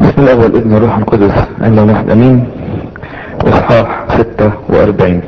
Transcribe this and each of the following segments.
بسم الله والابن والروح القدس عند واحد امين اصحاح 46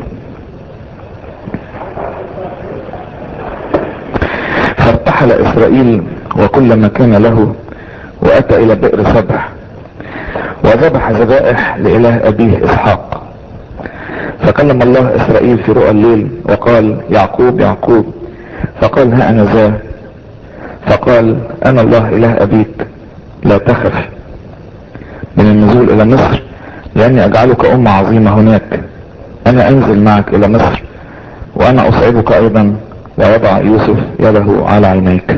فارتحل اسرائيل وكل ما كان له واتى الى بئر سبح وذبح ذبائح لاله ابيه اسحاق فكلم الله اسرائيل في رؤى الليل وقال يعقوب يعقوب فقال ها انا ذا فقال انا الله اله ابيك لا تخف من النزول الى مصر لاني اجعلك امة عظيمة هناك انا انزل معك الى مصر وانا اصعبك ايضا ويضع يوسف يده على عينيك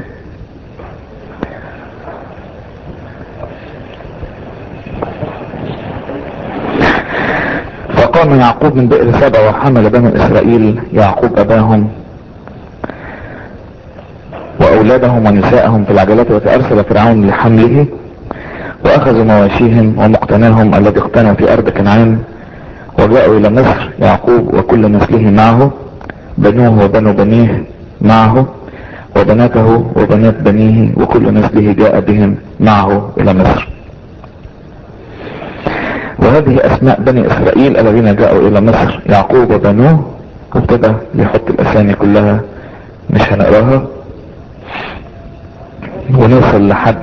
فقام يعقوب من بئر سبع وحمل بنو اسرائيل يعقوب اباهم واولادهم ونساءهم في العجلات وتأرسل فرعون لحمله واخذوا مواشيهم ومقتناهم الذي اقتنوا في ارض كنعان وجاءوا الى مصر يعقوب وكل نسله معه بنوه وبنو بنيه معه وبناته وبنات بنيه وكل نسله جاء بهم معه الى مصر وهذه اسماء بني اسرائيل الذين جاءوا الى مصر يعقوب وبنوه وابتدى يحط الاسامي كلها مش هنقراها ونوصل لحد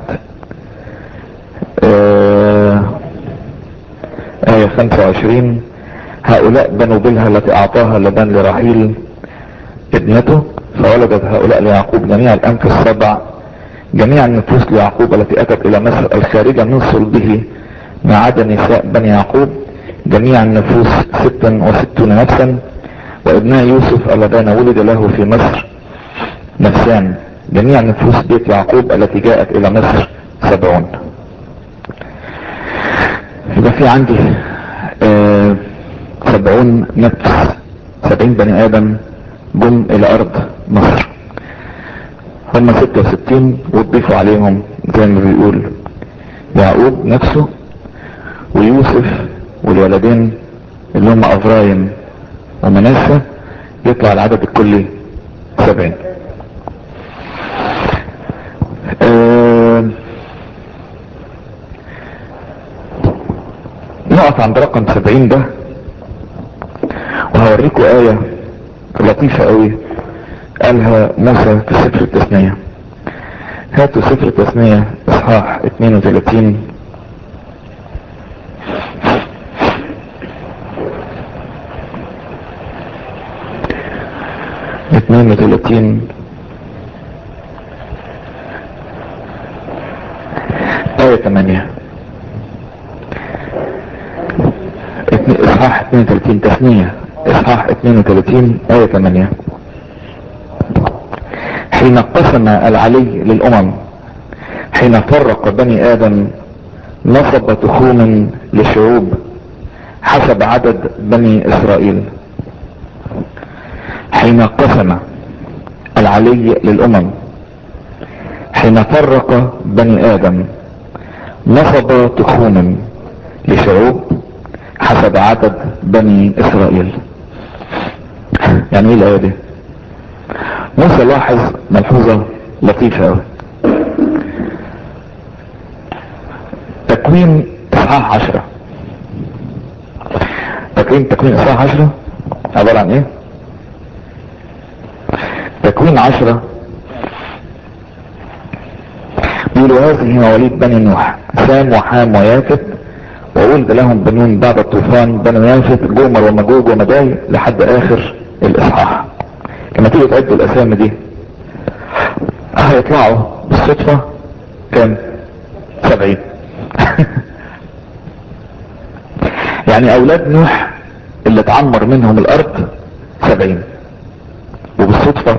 آه آية 25 هؤلاء بنو بلها التي أعطاها لبن لرحيل ابنته فولدت هؤلاء ليعقوب جميع الأنف السبع جميع النفوس ليعقوب التي أتت إلى مصر الخارجة من صلبه ما عدا نساء بني يعقوب جميع النفوس ستا وستون نفسا وابناء يوسف اللذان ولد له في مصر نفسان جميع نفوس بيت يعقوب التي جاءت إلى مصر سبعون يبقى في عندي آه سبعون نفس سبعين بني ادم جم الى ارض مصر هم ستة وستين وتضيفوا عليهم زي ما بيقول يعقوب نفسه ويوسف والولدين اللي هم افرايم ومناسة يطلع العدد الكلي سبعين آه نقف عند رقم سبعين ده وهوريكم آية لطيفة قوي قالها موسى في سفر التثنية هاتوا سفر التثنية اصحاح 32 32 آية 8 اصحاح 32 تثنية اصحاح 32 آية 8 حين قسم العلي للأمم حين فرق بني آدم نصب تخوما لشعوب حسب عدد بني إسرائيل حين قسم العلي للأمم حين فرق بني آدم نصب تخوما لشعوب حسب عدد بني اسرائيل يعني ايه الايه دي موسى لاحظ ملحوظة لطيفة اوي تكوين اصحاح عشرة تكوين تكوين اصحاح عشرة عبارة عن ايه تكوين عشرة بيقولوا هذه مواليد بني نوح سام وحام ويافت وولد لهم بنون بعد الطوفان بنو يافت جومر ومجوج ومداي لحد اخر الاصحاح لما تيجي تعدوا الاسامي دي هيطلعوا بالصدفة كام سبعين يعني اولاد نوح اللي اتعمر منهم الارض سبعين وبالصدفة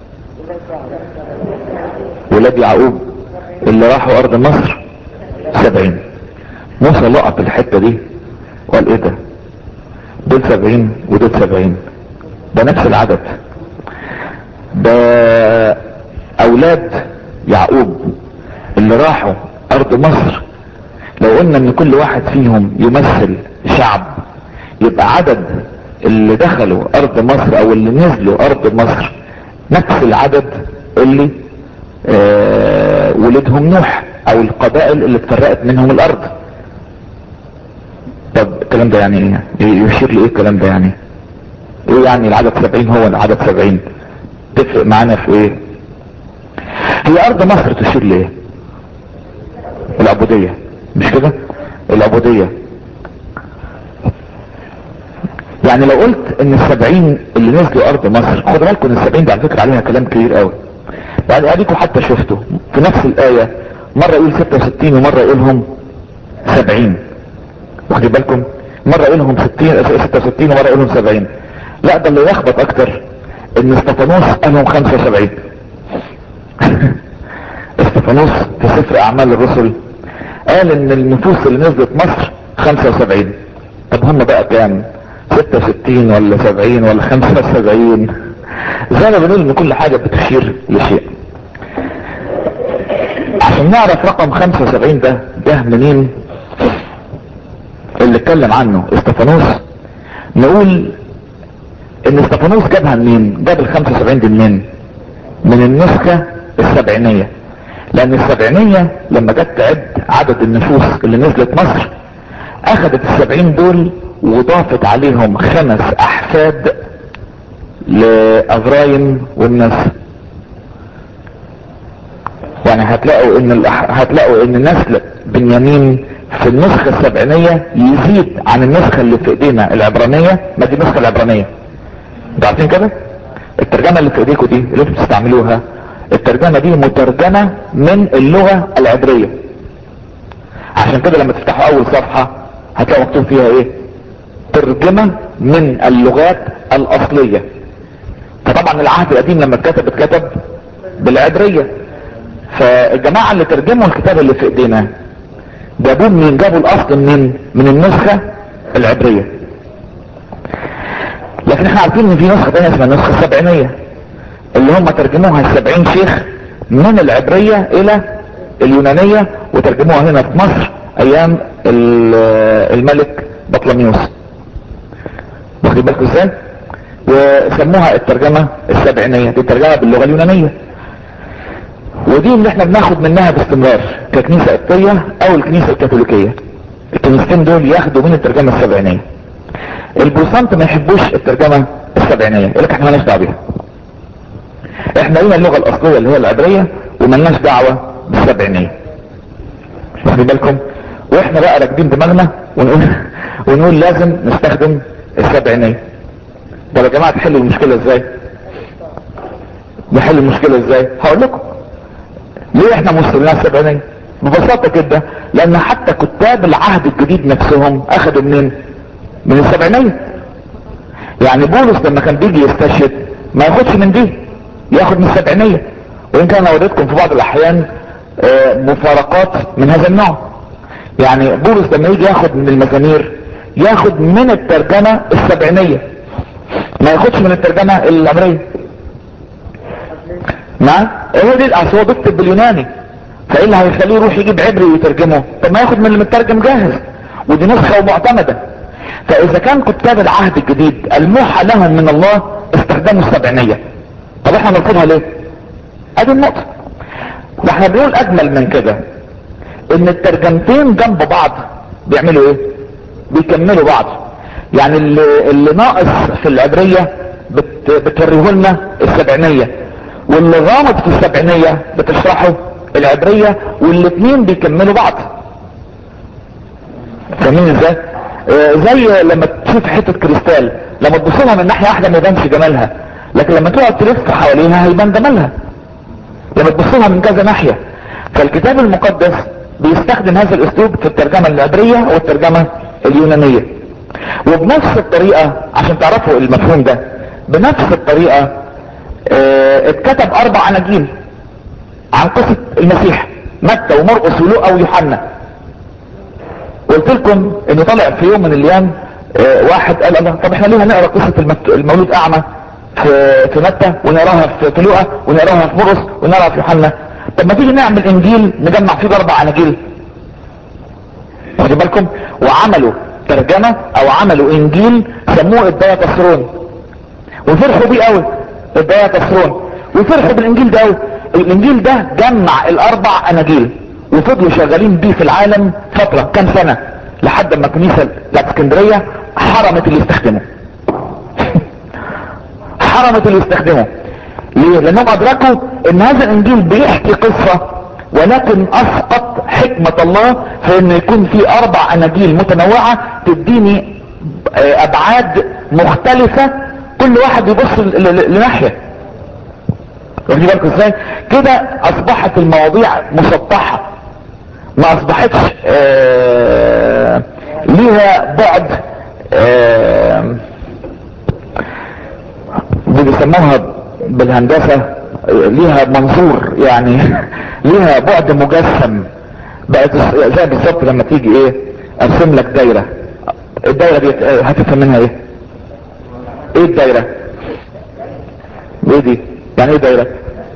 ولاد يعقوب اللي راحوا ارض مصر سبعين موسى لقط الحتة دي وقال ايه ده دول سبعين ودول سبعين ده نفس العدد ده اولاد يعقوب اللي راحوا ارض مصر لو قلنا ان كل واحد فيهم يمثل شعب يبقى عدد اللي دخلوا ارض مصر او اللي نزلوا ارض مصر نفس العدد اللي آه ولدهم نوح او القبائل اللي اتفرقت منهم الارض الكلام ده يعني ايه يشير لايه الكلام ده يعني ايه يعني العدد سبعين هو العدد سبعين تفرق معانا في ايه هي ارض مصر تشير لايه العبودية مش كده العبودية يعني لو قلت ان السبعين اللي نزلوا ارض مصر خدوا بالكم ان السبعين ده على فكرة عليها كلام كبير قوي يعني اديكم حتى شفتوا في نفس الاية مرة يقول 66 ومرة يقولهم 70 واخدين بالكم مرة يقولهم 60 66 ومرة يقولهم 70 لا ده اللي يخبط اكتر ان استفانوس قالهم 75 استفانوس في سفر اعمال الرسل قال ان النفوس اللي نزلت مصر 75 طب هم بقى كام 66 ولا 70 ولا 75 زي ما بنقول ان كل حاجة بتشير لشيء عشان نعرف رقم 75 ده ده منين اللي اتكلم عنه استفانوس نقول ان استفانوس جابها منين جاب ال 75 دي منين من النسخة السبعينية لان السبعينية لما جت تعد عدد النفوس اللي نزلت مصر اخدت السبعين دول وضافت عليهم خمس احفاد لافرايم والناس يعني هتلاقوا ان الأح... هتلاقوا ان نسل بنيامين في النسخة السبعينية يزيد عن النسخة اللي في ايدينا العبرانية ما دي النسخة العبرانية انتوا عارفين كده الترجمة اللي في ايديكم دي اللي انتوا بتستعملوها الترجمة دي مترجمة من اللغة العبرية عشان كده لما تفتحوا اول صفحة هتلاقوا مكتوب فيها ايه ترجمة من اللغات الاصلية فطبعا العهد القديم لما اتكتب اتكتب بالعبرية فالجماعة اللي ترجموا الكتاب اللي في ايدينا جابوه منين جابوا الاصل منين من النسخة العبرية لكن احنا عارفين ان في نسخة تانية اسمها النسخة السبعينية اللي هم ترجموها السبعين شيخ من العبرية الى اليونانية وترجموها هنا في مصر ايام الملك بطلميوس واخدين بالكم ازاي وسموها الترجمة السبعينية دي ترجمة باللغة اليونانية ودي اللي احنا بناخد منها باستمرار ككنيسة قبطية او الكنيسة الكاثوليكية الكنيستين دول ياخدوا من الترجمة السبعينية البروتستانت ما يحبوش الترجمة السبعينية يقول لك احنا مالناش دعوه بيها احنا لينا اللغة الاصلية اللي هي العبرية ومالناش دعوة بالسبعينية واخدين بالكم واحنا بقى راكبين دماغنا ونقول ونقول لازم نستخدم السبعينية طب يا جماعة تحلوا المشكلة ازاي نحل المشكلة ازاي هقول لكم ليه احنا مسلمين السبعينية ببساطة كده لان حتى كتاب العهد الجديد نفسهم اخدوا منين من السبعينية يعني بولس لما كان بيجي يستشهد ما ياخدش من دي ياخد من السبعينية وان كان وريتكم في بعض الاحيان مفارقات من هذا النوع يعني بولس لما يجي ياخد من المزامير ياخد من الترجمة السبعينية ما ياخدش من الترجمة العبرية نعم هو دي الاصل هو بيكتب باليوناني فايه اللي هيخليه يروح يجيب عبري ويترجمه طب ما ياخد من اللي مترجم جاهز ودي نسخة ومعتمدة فاذا كان كتاب العهد الجديد الموحى لهم من الله استخدموا السبعينية طب احنا نرفضها ليه ادي النقطة واحنا بنقول اجمل من كده ان الترجمتين جنب بعض بيعملوا ايه بيكملوا بعض يعني اللي, اللي ناقص في العبرية بت بتوريه لنا السبعينية واللي غامض في السبعينية بتشرحه العبرية والاتنين بيكملوا بعض فاهمين ازاي آه زي لما تشوف حتة كريستال لما تبص لها من ناحية واحدة ما يبانش جمالها لكن لما تقعد تلف حواليها هيبان جمالها لما تبص لها من كذا ناحية فالكتاب المقدس بيستخدم هذا الاسلوب في الترجمة العبرية والترجمة اليونانية وبنفس الطريقة عشان تعرفوا المفهوم ده بنفس الطريقة اه اتكتب اربع اناجيل عن قصة المسيح متى ومرقس ولوقا ويوحنا قلت لكم انه طلع في يوم من الايام اه واحد قال الله طب احنا ليه هنقرا قصة المولود اعمى في في متى ونقراها في لوقا ونقراها في مرقس ونقراها في يوحنا طب ما تيجي نعمل انجيل نجمع فيه اربع اناجيل واخدين بالكم وعملوا ترجمة او عملوا انجيل سموه الداية تسرون وفرحوا بيه قوي الداية تسرون وفرحوا بالانجيل ده قوي الانجيل ده جمع الاربع اناجيل وفضلوا شغالين بيه في العالم فترة كام سنة لحد ما الكنيسه بتاعت اسكندريه حرمت اللي يستخدمه حرمت اللي يستخدمه ليه لانهم ادركوا ان هذا الانجيل بيحكي قصه ولكن اسقط حكمة الله في ان يكون في اربع اناجيل متنوعة تديني ابعاد مختلفة كل واحد يبص لناحية واخدين بالكم ازاي كده اصبحت المواضيع مسطحة ما اصبحتش آه ليها بعد آه بيسموها بالهندسة ليها منظور يعني ليها بعد مجسم بقت زي بالظبط لما تيجي ايه ارسم لك دايره الدايره دي هتفهم منها ايه ايه الدايره ايه دي يعني ايه دايره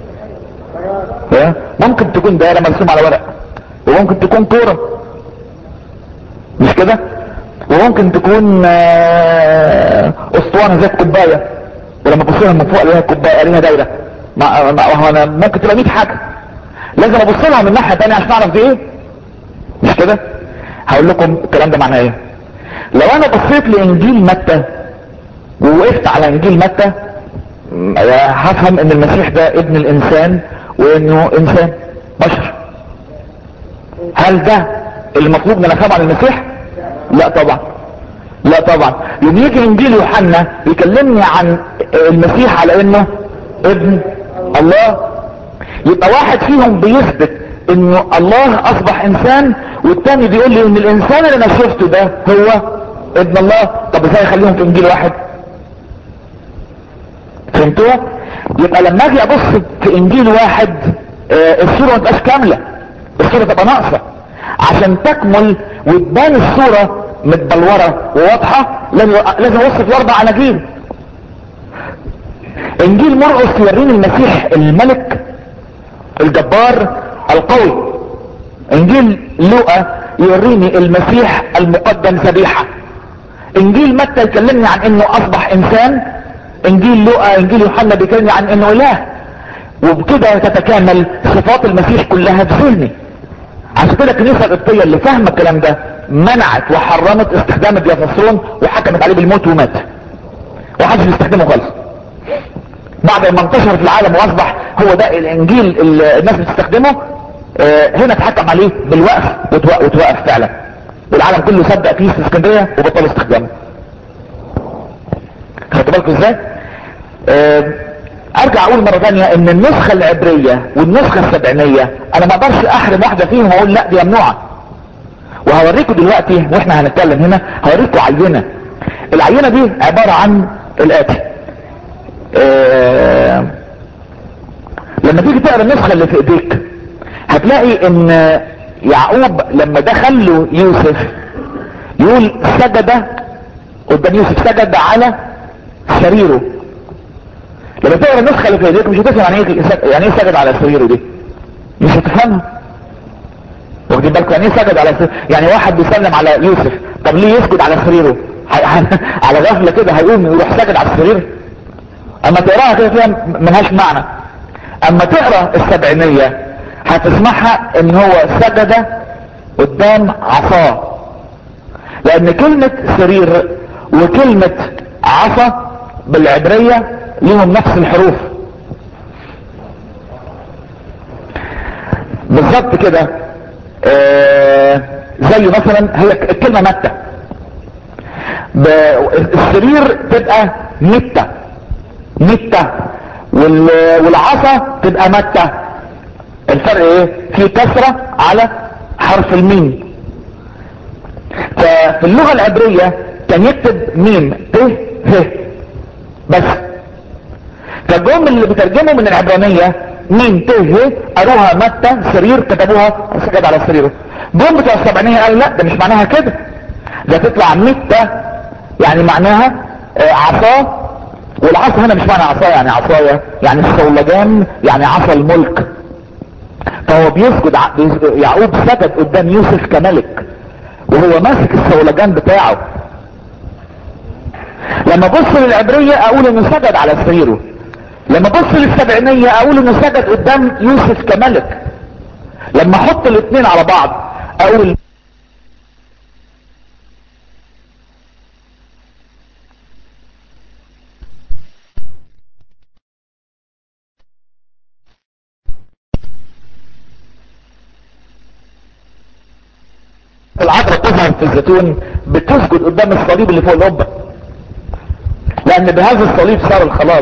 ممكن تكون دايره مرسومه على ورق وممكن تكون كوره مش كده وممكن تكون اسطوانه زي الكوبايه ولما بصيها من فوق ليها كوبايه ليها دايره ما ما انا ممكن تبقى 100 حاجه لازم ابص لها من ناحيه ثانيه عشان اعرف دي ايه مش كده هقول لكم الكلام ده معناه ايه لو انا بصيت لانجيل متى ووقفت على انجيل متى هفهم ان المسيح ده ابن الانسان وانه انسان بشر هل ده المطلوب من افهم عن المسيح لا طبعا لا طبعا يوم يجي انجيل يوحنا يكلمني عن المسيح على انه ابن الله يبقى واحد فيهم بيثبت انه الله اصبح انسان والتاني بيقول لي ان الانسان اللي انا شفته ده هو ابن الله طب ازاي اخليهم في انجيل واحد فهمتوا يبقى لما اجي ابص في انجيل واحد آه الصورة ما تبقاش كاملة الصورة تبقى ناقصة عشان تكمل وتبان الصورة متبلورة وواضحة لازم اوصف الاربع اناجيل انجيل مرقس يوريني المسيح الملك الجبار القوي انجيل لوقا يوريني المسيح المقدم ذبيحة انجيل متى يكلمني عن انه اصبح انسان انجيل لوقا انجيل يوحنا بيكلمني عن انه اله وبكده تتكامل صفات المسيح كلها في ذهني عشان كده الكنيسه القبطيه اللي فاهمه الكلام ده منعت وحرمت استخدام الديافاسترون وحكمت عليه بالموت ومات ومحدش بيستخدمه خالص بعد ما انتشر في العالم واصبح هو ده الانجيل اللي الناس بتستخدمه آه هنا اتحكم عليه بالوقف وتوقف, وتوقف فعلا والعالم كله صدق كنيسه اسكندريه وبطل استخدامه خدتوا بالكم ازاي آه ارجع اقول مره ثانيه ان النسخه العبريه والنسخه السبعينيه انا ما اقدرش احرم واحده فيهم واقول لا دي ممنوعه وهوريكم دلوقتي واحنا هنتكلم هنا هوريكم عينه العينه دي عباره عن الاتي آه لما تيجي تقرا النسخه اللي في ايديك هتلاقي ان يعقوب لما دخل له يوسف يقول سجد قدام يوسف سجد على سريره لما تقرا النسخه اللي في ايديك مش هتفهم يعني ايه يعني ايه سجد على سريره دي مش هتفهمها واخدين بالكم يعني ايه سجد على سريره يعني واحد بيسلم على يوسف طب ليه يسجد على سريره على غفله كده هيقوم يروح ساجد على السرير اما تقراها كده فيها ملهاش معنى اما تقرا السبعينيه هتسمعها ان هو سجد قدام عصاه لان كلمة سرير وكلمة عصا بالعبرية لهم نفس الحروف بالظبط كده آه زي مثلا هي الكلمة متى السرير تبقى متى متى والعصا تبقى متى الفرق ايه في كسرة على حرف الميم ففي اللغة العبرية كان يكتب ميم ت ه بس فالجم اللي بترجموا من العبرانية ميم ت ه قروها متى سرير كتبوها سجد على سريره جم بتوع السبعينية قالوا لا ده مش معناها كده ده تطلع متى يعني معناها عصا والعصا هنا مش معنى عصا يعني عصايا يعني الصولجان يعني عصا الملك فهو بيسجد يعقوب سجد قدام يوسف كملك وهو ماسك الصولجان بتاعه لما ابص للعبرية اقول انه سجد على سريره لما ابص للسبعينية اقول انه سجد قدام يوسف كملك لما احط الاثنين على بعض اقول شجرة الزيتون بتسجد قدام الصليب اللي فوق القبة لان بهذا الصليب صار الخلاص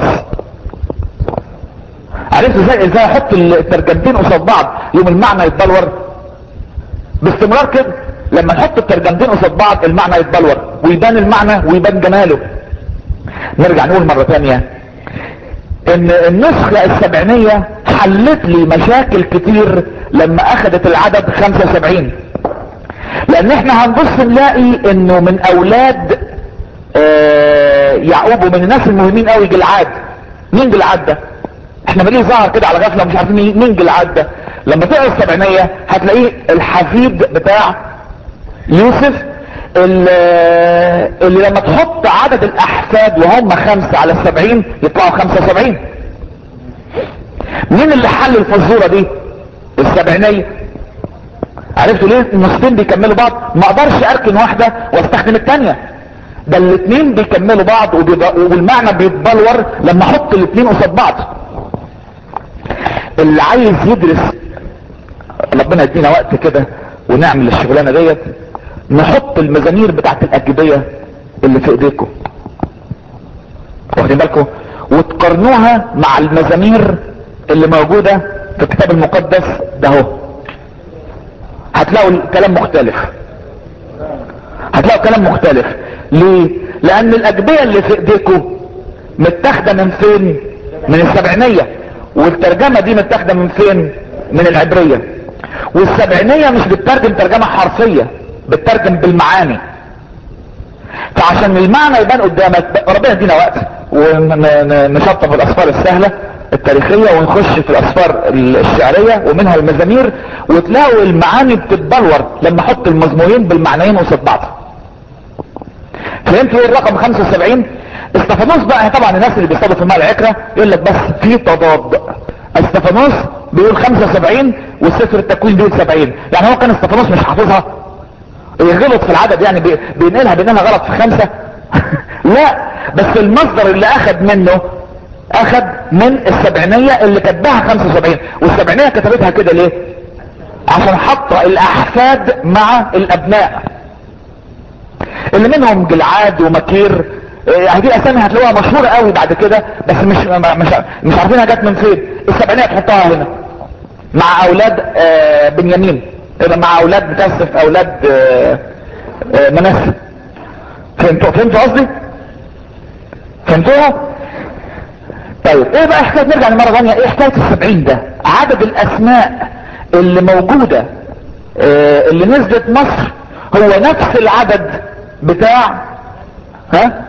عرفت ازاي ازاي احط الترجمتين قصاد بعض يوم المعنى يتبلور باستمرار كده لما نحط الترجمتين قصاد بعض المعنى يتبلور ويبان المعنى ويبان جماله نرجع نقول مرة تانية ان النسخة السبعينية حلت لي مشاكل كتير لما اخدت العدد 75 لان احنا هنبص نلاقي انه من اولاد آه يعقوب ومن الناس المهمين قوي جلعاد مين جلعاد ده احنا ماليه ظهر كده على غفله مش عارفين مين جلعاد ده لما تقرا السبعينيه هتلاقيه الحفيد بتاع يوسف اللي, اللي لما تحط عدد الاحفاد وهم خمسة على السبعين يطلعوا خمسة وسبعين مين اللي حل الفزورة دي السبعينية عرفتوا ليه النصين بيكملوا بعض ما اقدرش اركن واحدة واستخدم التانية ده الاتنين بيكملوا بعض والمعنى بيتبلور لما احط الاتنين قصاد بعض اللي عايز يدرس ربنا يدينا وقت كده ونعمل الشغلانه ديت نحط المزامير بتاعت الاجبيه اللي في ايديكم واخدين بالكم وتقارنوها مع المزامير اللي موجوده في الكتاب المقدس ده اهو هتلاقوا الكلام مختلف هتلاقوا كلام مختلف ليه لان الاجبيه اللي في ايديكم متاخده من فين من السبعينيه والترجمه دي متاخده من فين من العبريه والسبعينيه مش بتترجم ترجمه حرفيه بتترجم بالمعاني فعشان المعنى يبان قدامك ربنا يدينا وقت ونشطب الاسفار السهله التاريخية ونخش في الاسفار الشعرية ومنها المزامير وتلاقوا المعاني بتتبلور لما احط المزمورين بالمعنيين قصاد بعض فهمت ايه الرقم 75 استفانوس بقى طبعا الناس اللي بيصطادوا في الماء العكرة يقول لك بس في تضاد استفانوس بيقول 75 والسفر التكوين بيقول 70 يعني هو كان استفانوس مش حافظها يغلط في العدد يعني بينقلها بينقلها غلط في خمسة لا بس المصدر اللي اخد منه اخد من السبعينية اللي كتبها 75 والسبعينية كتبتها كده ليه عشان حط الاحفاد مع الابناء اللي منهم جلعاد ومكير هذه اسامي هتلاقوها مشهورة قوي بعد كده بس مش مش مش عارفينها جت من فين السبعينية تحطها هنا مع اولاد بنيامين مع اولاد متاسف اولاد مناسب فهمتوا فهمتوا قصدي فهمتوها طيب ايه بقى حكاية نرجع لمرة ثانية ايه حكاية السبعين ده عدد الاسماء اللي موجودة اه اللي نزلت مصر هو نفس العدد بتاع ها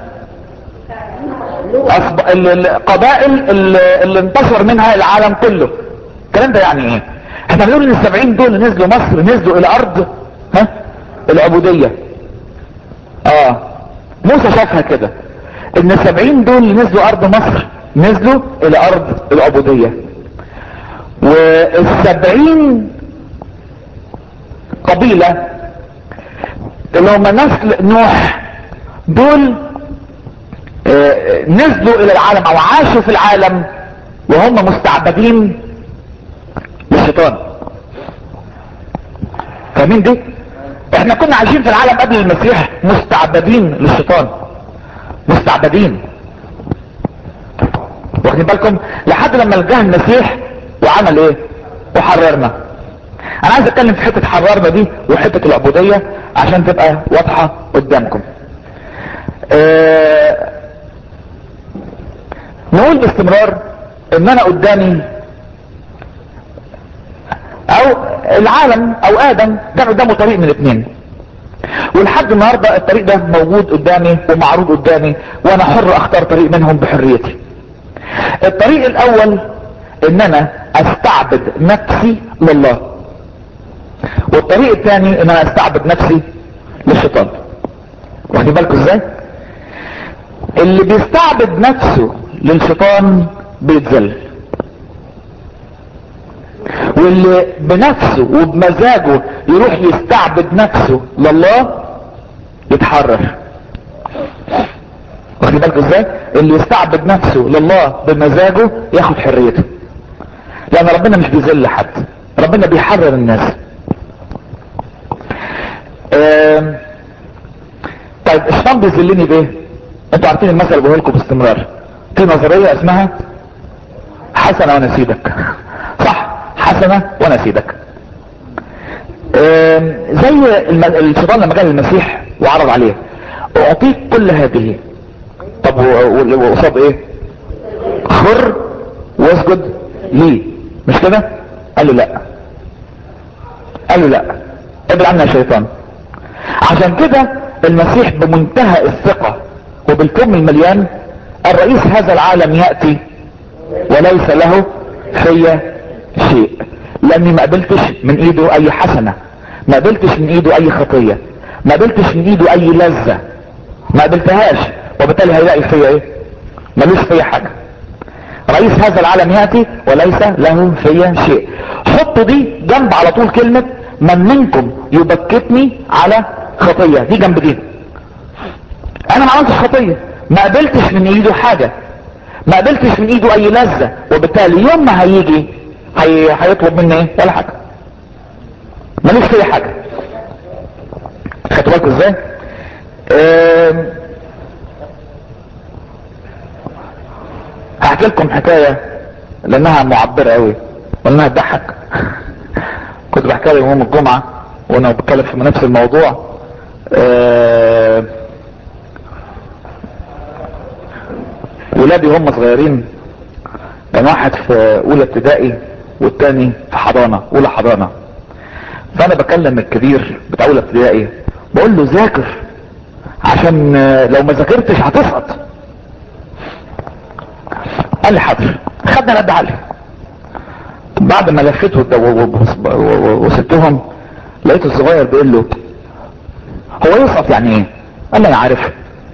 القبائل اللي, اللي انتشر منها العالم كله الكلام ده يعني ايه احنا بنقول ان السبعين دول نزلوا مصر نزلوا الى ارض ها العبودية اه موسى شافها كده ان السبعين دول اللي نزلوا ارض مصر نزلوا الى ارض العبودية والسبعين قبيلة اللي هم نسل نوح دول آه نزلوا الى العالم او عاشوا في العالم وهم مستعبدين للشيطان فاهمين دي احنا كنا عايشين في العالم قبل المسيح مستعبدين للشيطان مستعبدين واخدين بالكم لحد لما جه المسيح وعمل ايه وحررنا انا عايز اتكلم في حته حررنا دي وحته العبوديه عشان تبقى واضحه قدامكم اه نقول باستمرار ان انا قدامي او العالم او ادم كان قدامه طريق من اتنين ولحد النهاردة الطريق ده موجود قدامي ومعروض قدامي وانا حر اختار طريق منهم بحريتي الطريق الاول ان انا استعبد نفسي لله والطريق الثاني ان انا استعبد نفسي للشيطان واخدين بالكم ازاي اللي بيستعبد نفسه للشيطان بيتذل واللي بنفسه وبمزاجه يروح يستعبد نفسه لله يتحرر واخد بالكم ازاي اللي يستعبد نفسه لله بمزاجه ياخد حريته لان ربنا مش بيذل حد ربنا بيحرر الناس طيب الشيطان بيذلني بايه انتوا عارفين المثل اللي بقول لكم باستمرار في نظريه اسمها حسنه ونسيبك صح حسنه ونسيبك آم، زي الم- الشيطان لما جاء للمسيح وعرض عليه اعطيك كل هذه طب و- و- وقصاد ايه خر واسجد لي مش كده قال له لا قال له لا ابعد عنا يا شيطان عشان كده المسيح بمنتهى الثقة وبالكم المليان الرئيس هذا العالم يأتي وليس له في شيء لاني ما قبلتش من ايده اي حسنة ما قبلتش من ايده اي خطية ما قبلتش من ايده اي لذة ما قبلتهاش وبالتالي هيلاقي فيا ايه ملوش فيا حاجة رئيس هذا العالم يأتي وليس له فيا شيء حطوا دي جنب على طول كلمة من منكم يبكتني على خطية دي جنب دي انا ما عملتش خطية ما قبلتش من ايده حاجة ما قبلتش من ايده اي لذة وبالتالي يوم ما هيجي هي... هيطلب مني ايه ولا حاجة ماليش فيا حاجة خدتوا بالكم ازاي آم، هحكي لكم حكاية لانها معبرة قوي ولانها تضحك كنت بحكي لهم يوم الجمعة وانا بتكلم في نفس الموضوع آه، ولادي هم صغيرين كان واحد في اولى ابتدائي والتاني في حضانة اولى حضانة فانا بكلم الكبير بتاع اولى ابتدائي بقول له ذاكر عشان آه، لو ما ذاكرتش هتسقط قال لي حاضر خدنا القد عقلي بعد ما لفيت ود- و- و- و- وسبتهم لقيت الصغير بيقول له هو يسقط يعني ايه قال لي انا عارف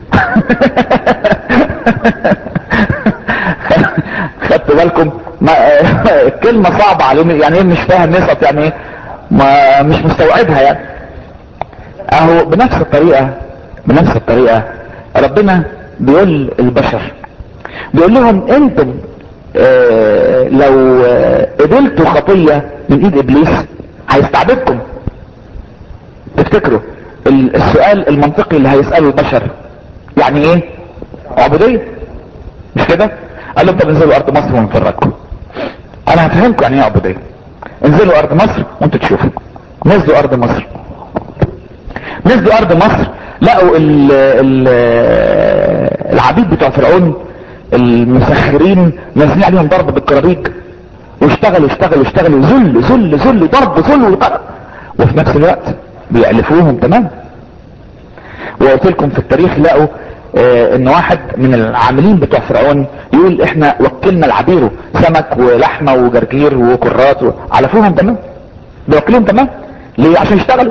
خدتوا بالكم ما الكلمة صعبة عليهم يعني ايه مش فاهم يسقط يعني ايه ما مش مستوعبها يعني اهو بنفس الطريقة بنفس الطريقة ربنا بيقول البشر بيقول لهم انتم آه لو آه، قبلتوا خطية من ايد ابليس هيستعبدكم تفتكروا ال- السؤال المنطقي اللي هيسأله البشر يعني ايه عبودية مش كده قال لهم طب انزلوا ارض مصر ونفرجكم انا هفهمكم يعني ايه عبودية انزلوا ارض مصر وانتوا تشوفوا نزلوا ارض مصر نزلوا ارض مصر لقوا ال ال العبيد بتوع فرعون المسخرين نازلين عليهم ضرب بالكرابيج واشتغلوا اشتغلوا اشتغلوا ذل ذل ذل ضرب ذل وضرب وفي نفس الوقت بيألفوهم تمام وقلت لكم في التاريخ لقوا آه ان واحد من العاملين بتوع فرعون يقول احنا وكلنا العبيره سمك ولحمه وجرجير وكرات و- علفوهم تمام بيوكلوهم تمام ليه عشان يشتغلوا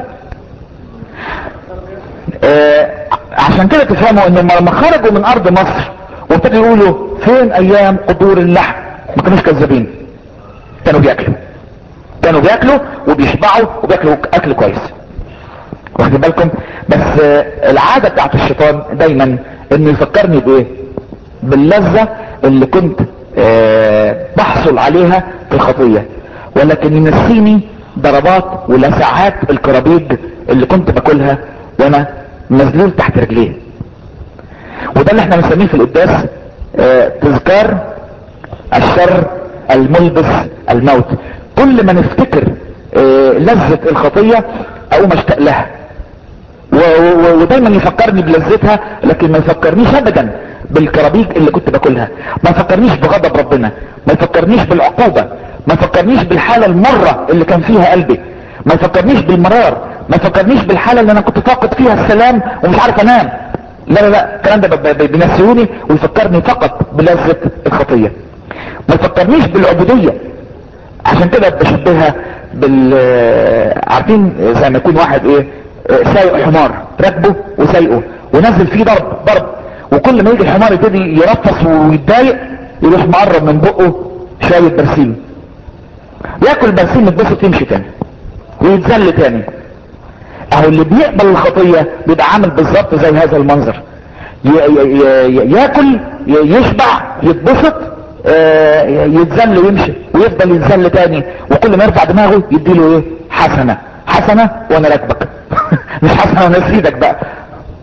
آه عشان كده تفهموا ان لما خرجوا من ارض مصر وابتدوا يقولوا فين ايام قدور اللحم ما كانوش كذابين كانوا بياكلوا كانوا بياكلوا وبيشبعوا وبياكلوا اكل كويس واخدين بالكم بس آه، العادة بتاعت الشيطان دايما انه يفكرني بايه باللذة اللي كنت آه، بحصل عليها في الخطية ولكن ينسيني ضربات ولسعات الكرابيج اللي كنت باكلها وانا مذلول تحت رجليه وده اللي احنا بنسميه في القداس آه، تذكار الشر الملبس الموت كل ما نفتكر آه، لذة الخطية اقوم اشتاق لها و- و- ودايما يفكرني بلذتها لكن ما يفكرنيش ابدا بالكرابيج اللي كنت باكلها ما يفكرنيش بغضب ربنا ما يفكرنيش بالعقوبة ما يفكرنيش بالحالة المرة اللي كان فيها قلبي ما يفكرنيش بالمرار ما يفكرنيش بالحالة اللي انا كنت فاقد فيها السلام ومش عارف انام لا لا لا الكلام ده ب- ب- بينسيوني ويفكرني فقط بلذة الخطية ما يفكرنيش بالعبودية عشان كده بشبهها بال عارفين زي ما يكون واحد ايه آه، سايق حمار راكبه وسايقه ونزل فيه ضرب ضرب وكل ما يجي الحمار يبتدي يرفص ويتضايق يروح مقرب من بقه شوية برسيم ياكل برسيم يتبسط يمشي تاني ويتذل تاني اهو اللي بيقبل الخطية بيبقى عامل بالظبط زي هذا المنظر ي- ي- ي- ياكل ي- يشبع يتبسط آه، يتذل ويمشي ويفضل يتذل تاني وكل ما يرفع دماغه يديله ايه حسنة حسنة وانا راكبك مش حسنة وانا سيدك بقى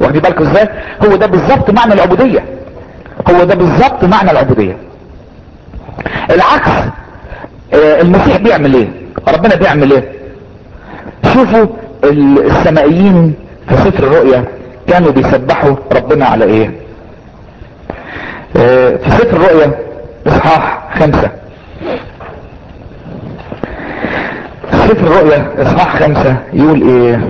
واخدين بالكم ازاي هو ده بالظبط معنى العبودية هو ده بالظبط معنى العبودية العكس آه، المسيح بيعمل ايه ربنا بيعمل ايه شوفوا ال- السمائيين في سفر الرؤيا كانوا بيسبحوا ربنا على ايه آه، في سفر الرؤيا اصحاح خمسة سفر الرؤيا اصحاح خمسة يقول ايه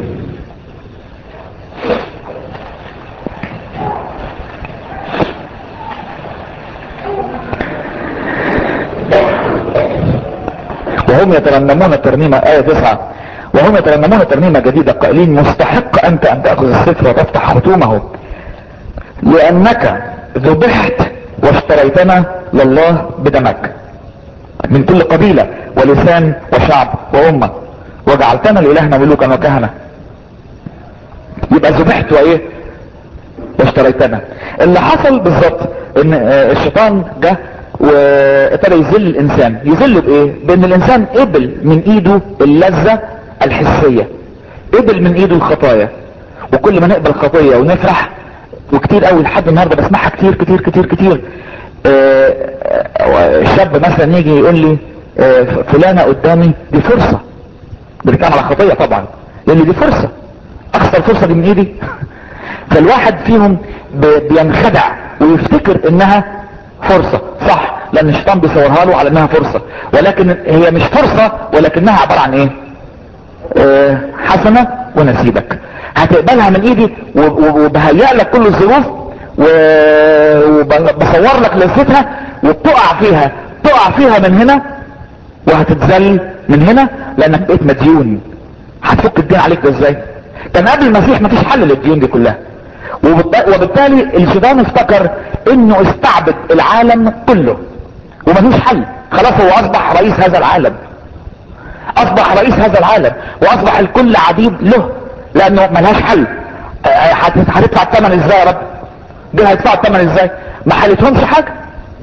وهم يترنمون ترنيمة آية تسعة وهم يترنمون ترنيمة جديدة قائلين مستحق أنت أن تأخذ الستر وتفتح ختومه لأنك ذبحت واشتريتنا لله بدمك من كل قبيلة ولسان وشعب وأمة وجعلتنا لإلهنا ملوكا وكهنة يبقى ذبحت وإيه واشتريتنا اللي حصل بالظبط ان آه، الشيطان جه وابتدى يذل الانسان يذله بايه بان الانسان قبل من ايده اللذة الحسية قبل من ايده الخطايا وكل ما نقبل خطية ونفرح وكتير قوي لحد النهارده بسمعها كتير كتير كتير كتير آه، آه، شاب مثلا يجي يقول لي آه، فلانة قدامي دي فرصة بنتكلم على خطية طبعا لان دي فرصة اخسر فرصة دي من ايدي فالواحد فيهم ب- بينخدع ويفتكر انها فرصة صح لان الشيطان بيصورها له على انها فرصة ولكن هي مش فرصة ولكنها عبارة عن ايه آه، حسنة ونسيبك هتقبلها من ايدي و- و- وبهيئ لك كل الظروف و- وبصور لك لذتها وبتقع فيها تقع فيها من هنا وهتتذل من هنا لانك بقيت مديون هتفك الدين عليك ده ازاي كان قبل المسيح مفيش حل للديون دي كلها وبالت- وبالتالي الشيطان افتكر انه استعبد العالم كله ومفيش حل خلاص هو اصبح رئيس هذا العالم اصبح رئيس هذا العالم واصبح الكل عبيد له لانه ملهاش حل آه، هت- هتدفع الثمن ازاي يا رب دول هيدفعوا الثمن ازاي ما حلتهمش حاجه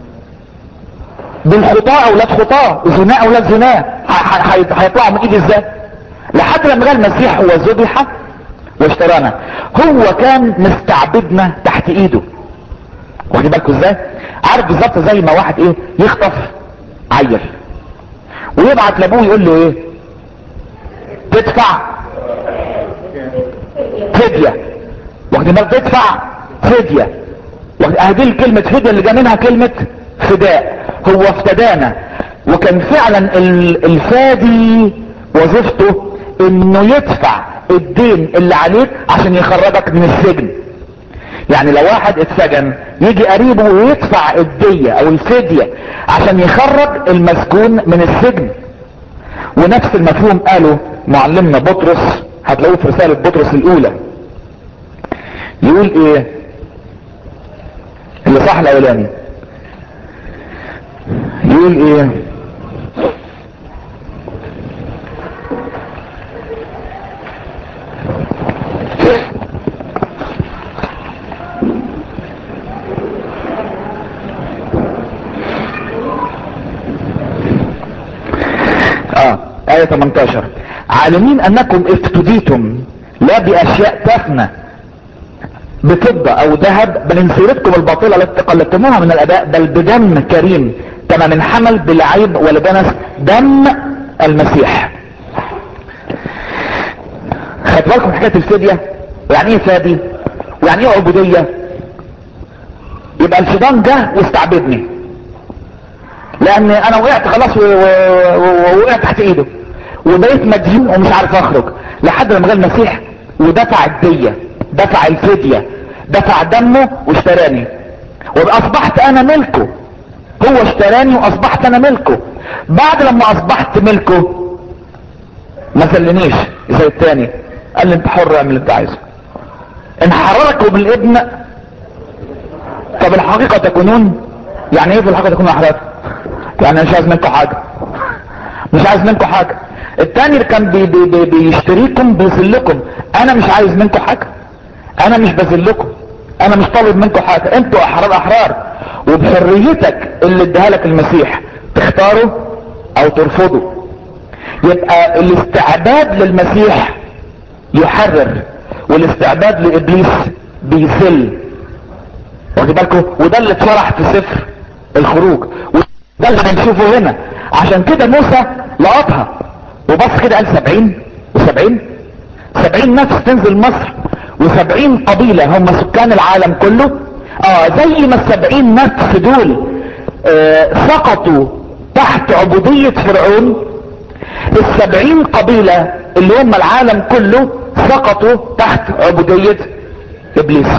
دول خطاة اولاد خطاة وزناء اولاد زناء ح- ح- هيط- هيطلعوا من ايدي ازاي لحد لما جه المسيح هو ذبح واشترانا هو كان مستعبدنا تحت ايده واخد بالكم ازاي عارف بالظبط زي ما واحد ايه يخطف عيل ويبعت لابوه يقول له ايه تدفع فدية واخد بالك تدفع فدية واخد- اه دي الكلمة فدية اللي جا منها كلمة فداء هو افتدانا وكان فعلا ال- الفادي وظيفته انه يدفع الدين اللي عليك عشان يخرجك من السجن يعني لو واحد اتسجن يجي قريبه ويدفع الدية او الفدية عشان يخرج المسجون من السجن ونفس المفهوم قاله معلمنا بطرس هتلاقوه في رسالة بطرس الاولى يقول ايه اللي صح الاولاني يقول ايه اه آية 18 عالمين انكم افتديتم لا باشياء تفنى بفضة او ذهب بل ان سيرتكم الباطلة التي قلدتموها من الاباء بل بدم كريم كما من حمل بلا عيب ولا دنس دم المسيح خدت بالكم حكاية الفدية يعني ايه فادي ويعني ايه عبودية يبقى الشيطان جه واستعبدني لان انا وقعت خلاص و- و- و- ووقعت تحت ايده وبقيت مديون ومش عارف اخرج لحد لما جه المسيح ودفع الدية دفع الفدية دفع دمه واشتراني واصبحت انا ملكه هو اشتراني واصبحت انا ملكه بعد لما اصبحت ملكه ما سلنيش زي التاني قال لي انت حر اعمل اللي انت عايزه ان حرركم الابن فبالحقيقة تكونون يعني ايه في الحقيقة تكونوا احرار يعني انا مش عايز منكم حاجة مش عايز منكم حاجة التاني اللي كان بي بي بي بيشتريكم بيذلكم انا مش عايز منكم حاجة انا مش بذلكم انا مش طالب منكم حاجة انتوا احرار احرار وبحريتك اللي اداها لك المسيح تختاروا او ترفضوا يبقى الاستعداد للمسيح يحرر والاستعداد لابليس بيذل واخد بالكم وده اللي اتشرح في سفر الخروج وده اللي هنشوفه هنا عشان كده موسى لقطها وبص كده قال سبعين وسبعين سبعين نفس تنزل مصر وسبعين قبيلة هم سكان العالم كله اه زي ما السبعين نفس دول آه سقطوا تحت عبودية فرعون السبعين قبيلة اللي هم العالم كله سقطوا تحت عبودية ابليس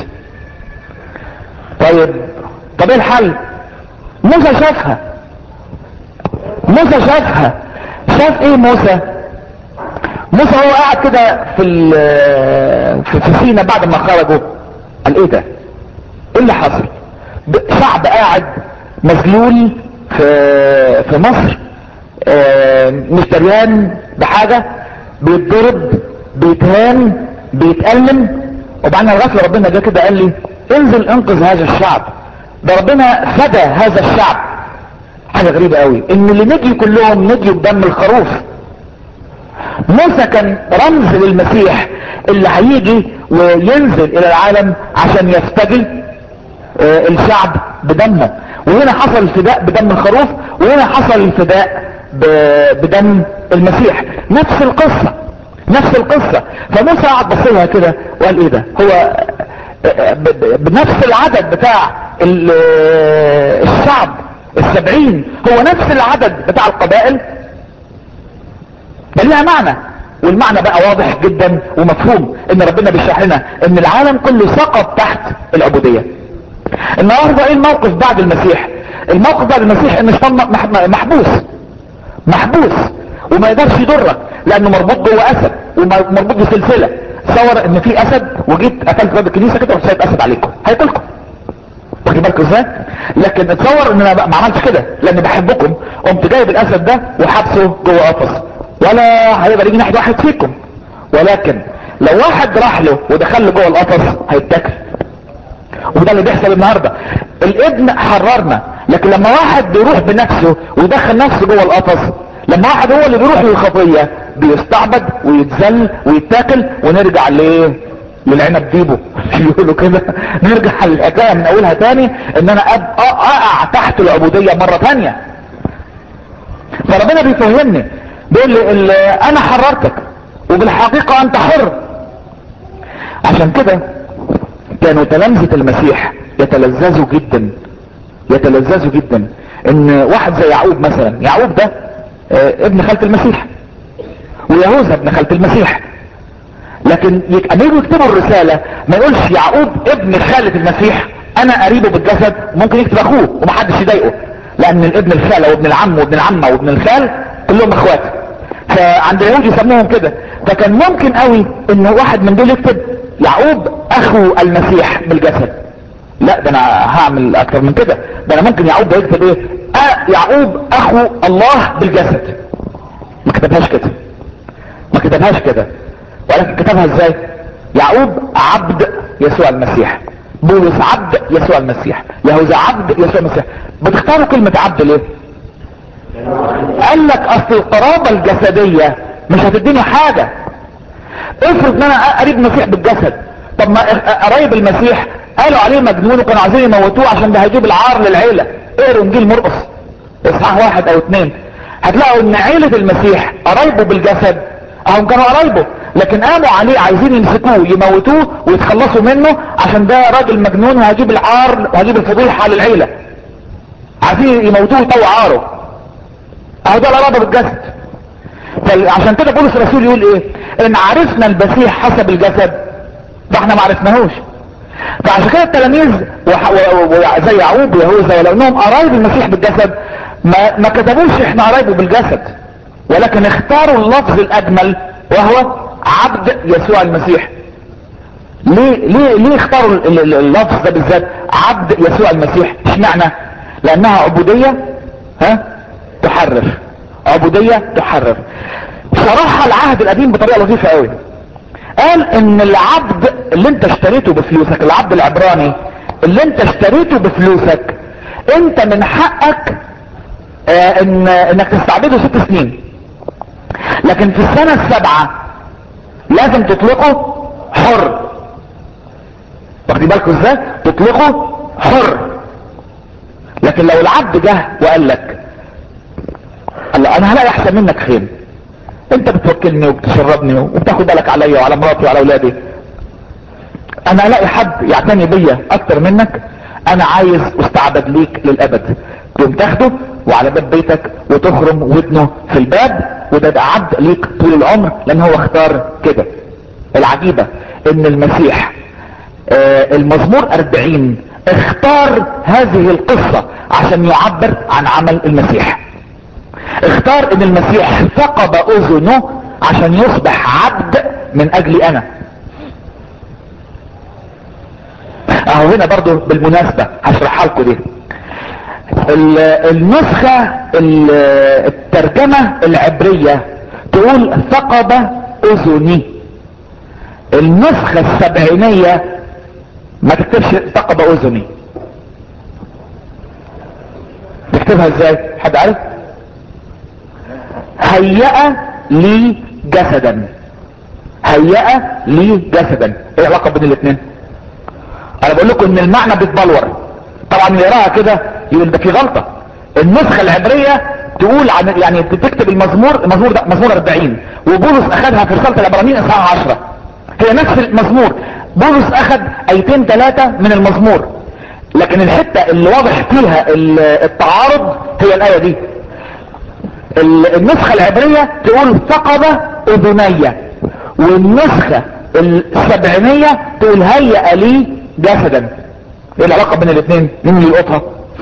طيب طب ايه الحل موسى شافها موسى شافها شاف ايه موسى موسى هو قاعد كده في في في سينا بعد ما خرجوا قال ايه ده ايه اللي حصل شعب قاعد مذلول في في مصر اه مش دريان بحاجه بيتضرب بيتهان بيتألم وبعدين الغفل ربنا جه كده قال لي انزل انقذ هذا الشعب ده ربنا فدى هذا الشعب حاجة غريبة قوي ان اللي نجي كلهم نجي بدم الخروف موسى كان رمز للمسيح اللي هيجي وينزل الى العالم عشان يفتدي آه الشعب بدمه وهنا حصل الفداء بدم الخروف وهنا حصل الفداء بدم المسيح نفس القصة نفس القصة فموسى قعد بص لها كده وقال ايه ده هو بنفس العدد بتاع الشعب السبعين هو نفس العدد بتاع القبائل ده ليها معنى والمعنى بقى واضح جدا ومفهوم ان ربنا بيشرح لنا ان العالم كله سقط تحت العبودية النهارده ايه الموقف بعد المسيح الموقف بعد المسيح ان الشيطان محبوس محبوس وما يقدرش يضرك لانه مربوط جوه اسد ومربوط بسلسله تصور ان في اسد وجيت قفلت باب الكنيسه كده وسايب اسد عليكم هياكلكم واخد بالكم ازاي لكن اتصور ان انا ما عملتش كده لان بحبكم قمت جايب الاسد ده وحبسه جوه قفص ولا هيقدر يجي ناحيه واحد فيكم ولكن لو واحد راح له ودخل له جوه القفص هيتاكل وده اللي بيحصل النهارده الابن حررنا لكن لما واحد بيروح بنفسه ويدخل نفسه جوه القفص لما واحد هو اللي بيروح للخطيه بيستعبد ويتذل ويتاكل ونرجع ليه للعنب ديبه يقولوا كده نرجع للحكايه من اولها تاني ان انا ابقى اقع تحت العبوديه مره تانيه فربنا بيفهمني بيقول لي انا حررتك وبالحقيقه انت حر عشان كده كانوا تلامذة المسيح يتلذذوا جدا يتلذذوا جدا ان واحد زي يعقوب مثلا يعقوب ده اه ابن خالة المسيح ويهوذا ابن خالة المسيح لكن اما يجوا يكتبوا الرسالة ما يقولش يعقوب ابن خالة المسيح انا قريبه بالجسد ممكن يكتب اخوه ومحدش يضايقه لان الابن الخالة وابن العم وابن العمة وابن الخال كلهم اخوات فعند اليهود يسموهم كده فكان ممكن قوي ان واحد من دول يكتب يعقوب اخو المسيح بالجسد لا ده انا هعمل اكتر من كده ده انا ممكن يعقوب ده يكتب ايه آه يعقوب اخو الله بالجسد ما كتبهاش كده ما كتبهاش كده ولكن كتبها ازاي يعقوب عبد يسوع المسيح بولس عبد يسوع المسيح يهوذا عبد يسوع المسيح بتختاروا كلمة عبد ليه قال لك اصل القرابة الجسدية مش هتديني حاجة افرض ان انا قريب المسيح بالجسد طب ما قرايب المسيح قالوا عليه مجنون وكانوا عايزين يموتوه عشان ده هيجيب العار للعيلة اقروا انجيل مرقص اصحاح واحد او اتنين هتلاقوا ان عيلة المسيح قرايبه بالجسد هم كانوا قرايبه لكن قاموا عليه عايزين يمسكوه يموتوه ويتخلصوا منه عشان ده راجل مجنون وهيجيب العار وهيجيب الفضيحة للعيلة عايزين يموتوه يطوع عاره اهو ده القرابة بالجسد فعشان كده بولس الرسول يقول ايه ان عرفنا المسيح حسب الجسد ده احنا ما عرفناهوش فعشان كده التلاميذ زي يعقوب ويهوذا ولو انهم قرايب المسيح بالجسد ما, ما كتبوش احنا قرايبه بالجسد ولكن اختاروا اللفظ الاجمل وهو عبد يسوع المسيح ليه ليه ليه اختاروا اللفظ ده بالذات عبد يسوع المسيح اشمعنى لانها عبوديه ها تحرر عبودية تحرر شرحها العهد القديم بطريقة لطيفة قوي قال ان العبد اللي انت اشتريته بفلوسك العبد العبراني اللي انت اشتريته بفلوسك انت من حقك اه ان انك تستعبده ست سنين لكن في السنة السابعة لازم تطلقه حر واخدين بالكم ازاي تطلقه حر لكن لو العبد جه وقال لك الله انا هلاقي احسن منك فين انت بتوكلني وبتشربني وبتاخد بالك عليا وعلى مراتي وعلى اولادي انا الاقي حد يعتني بيا اكتر منك انا عايز استعبد ليك للابد تقوم تاخده وعلى باب بيتك وتخرم ودنه في الباب وده ده عبد ليك طول العمر لان هو اختار كده العجيبة ان المسيح آه المزمور 40 اختار هذه القصة عشان يعبر عن عمل المسيح اختار ان المسيح ثقب اذنه عشان يصبح عبد من اجلي انا اهو هنا برضو بالمناسبة هشرحها لكم دي النسخة الترجمة العبرية تقول ثقب اذني النسخة السبعينية ما تكتبش ثقب اذني تكتبها ازاي حد عارف هيأ لي جسدا هيأ لي جسدا ايه العلاقة بين الاثنين انا بقول لكم ان المعنى بيتبلور طبعا اللي يراها كده يقول ده في غلطة النسخة العبرية تقول عن يعني تكتب المزمور المزمور ده مزمور 40 وبولس اخذها في رسالة العبرانيين اصحاح 10 هي نفس المزمور بولس اخذ ايتين ثلاثة من المزمور لكن الحتة اللي واضح فيها التعارض هي الاية دي النسخة العبرية تقول ثقب اذني والنسخة السبعينية تقول هيأ لي جسدا ايه العلاقة بين الاثنين مين اللي يلقطها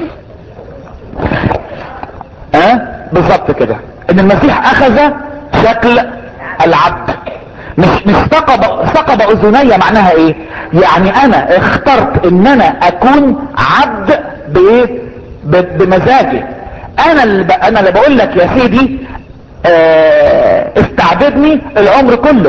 اه بالظبط كده ان المسيح اخذ شكل العبد مش مش ثقب ثقب اذني معناها ايه يعني انا اخترت ان انا اكون عبد بايه بمزاجي انا اللي ب... انا اللي بقول لك يا سيدي اه استعبدني العمر كله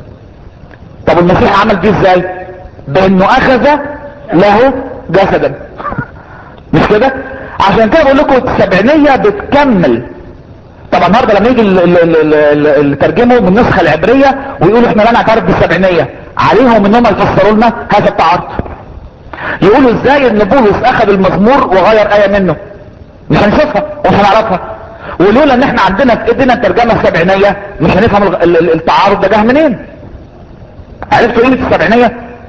طب المسيح عمل دي ازاي بانه اخذ له جسدا مش كده عشان كده بقول لكم السبعينية بتكمل طبعا النهارده لما يجي اللي ترجمه من النسخه العبريه ويقولوا احنا لا نعترف بالسبعينيه عليهم انهم يفسروا لنا هذا التعارض يقولوا ازاي ان بولس اخذ المزمور وغير ايه منه مش هنشوفها ومش هنعرفها ولولا ان احنا عندنا في ايدينا الترجمه السبعينيه مش هنفهم التعارض ده جه منين عرفتوا قيمه السبعينيه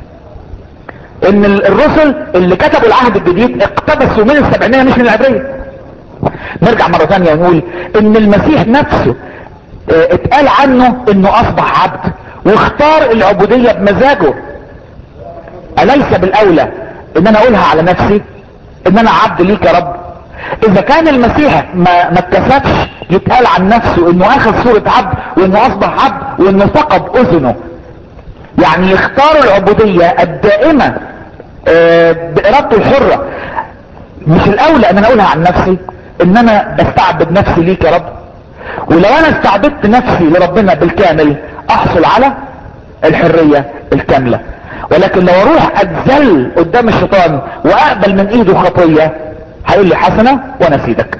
ان الرسل اللي كتبوا العهد الجديد اقتبسوا من السبعينيه مش من العبريه نرجع مرة ثانية ونقول ان المسيح نفسه اه اتقال عنه انه اصبح عبد واختار العبودية بمزاجه اليس بالاولى ان انا اقولها على نفسي ان انا عبد ليك يا رب اذا كان المسيح ما ما اتكسفش يتقال عن نفسه انه اخذ صورة عبد وانه اصبح عبد وانه فقد اذنه يعني يختار العبودية الدائمة اه بارادته الحرة مش الاولى ان انا اقولها عن نفسي ان انا بستعبد نفسي ليك يا رب ولو انا استعبدت نفسي لربنا بالكامل احصل على الحرية الكاملة ولكن لو اروح اتذل قدام الشيطان واقبل من ايده خطية هيقول لي حسنة وانا سيدك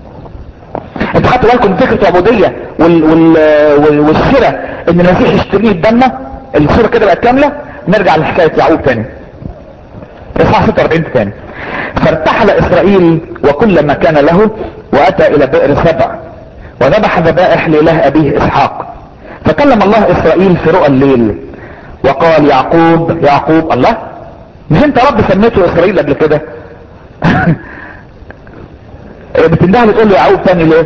انت خدتوا بالكم فكرة عبودية وال وال وال والشراء ان المسيح يشتريه بدمه الصورة كده بقت كاملة نرجع لحكاية يعقوب تاني اصحاح 46 تاني فارتحل اسرائيل وكل ما كان له واتى الى بئر سبع وذبح ذبائح لاله ابيه اسحاق فكلم الله اسرائيل في رؤى الليل وقال يعقوب يعقوب الله مش انت رب سميته اسرائيل قبل كده بتندهل تقول له يعقوب تاني ليه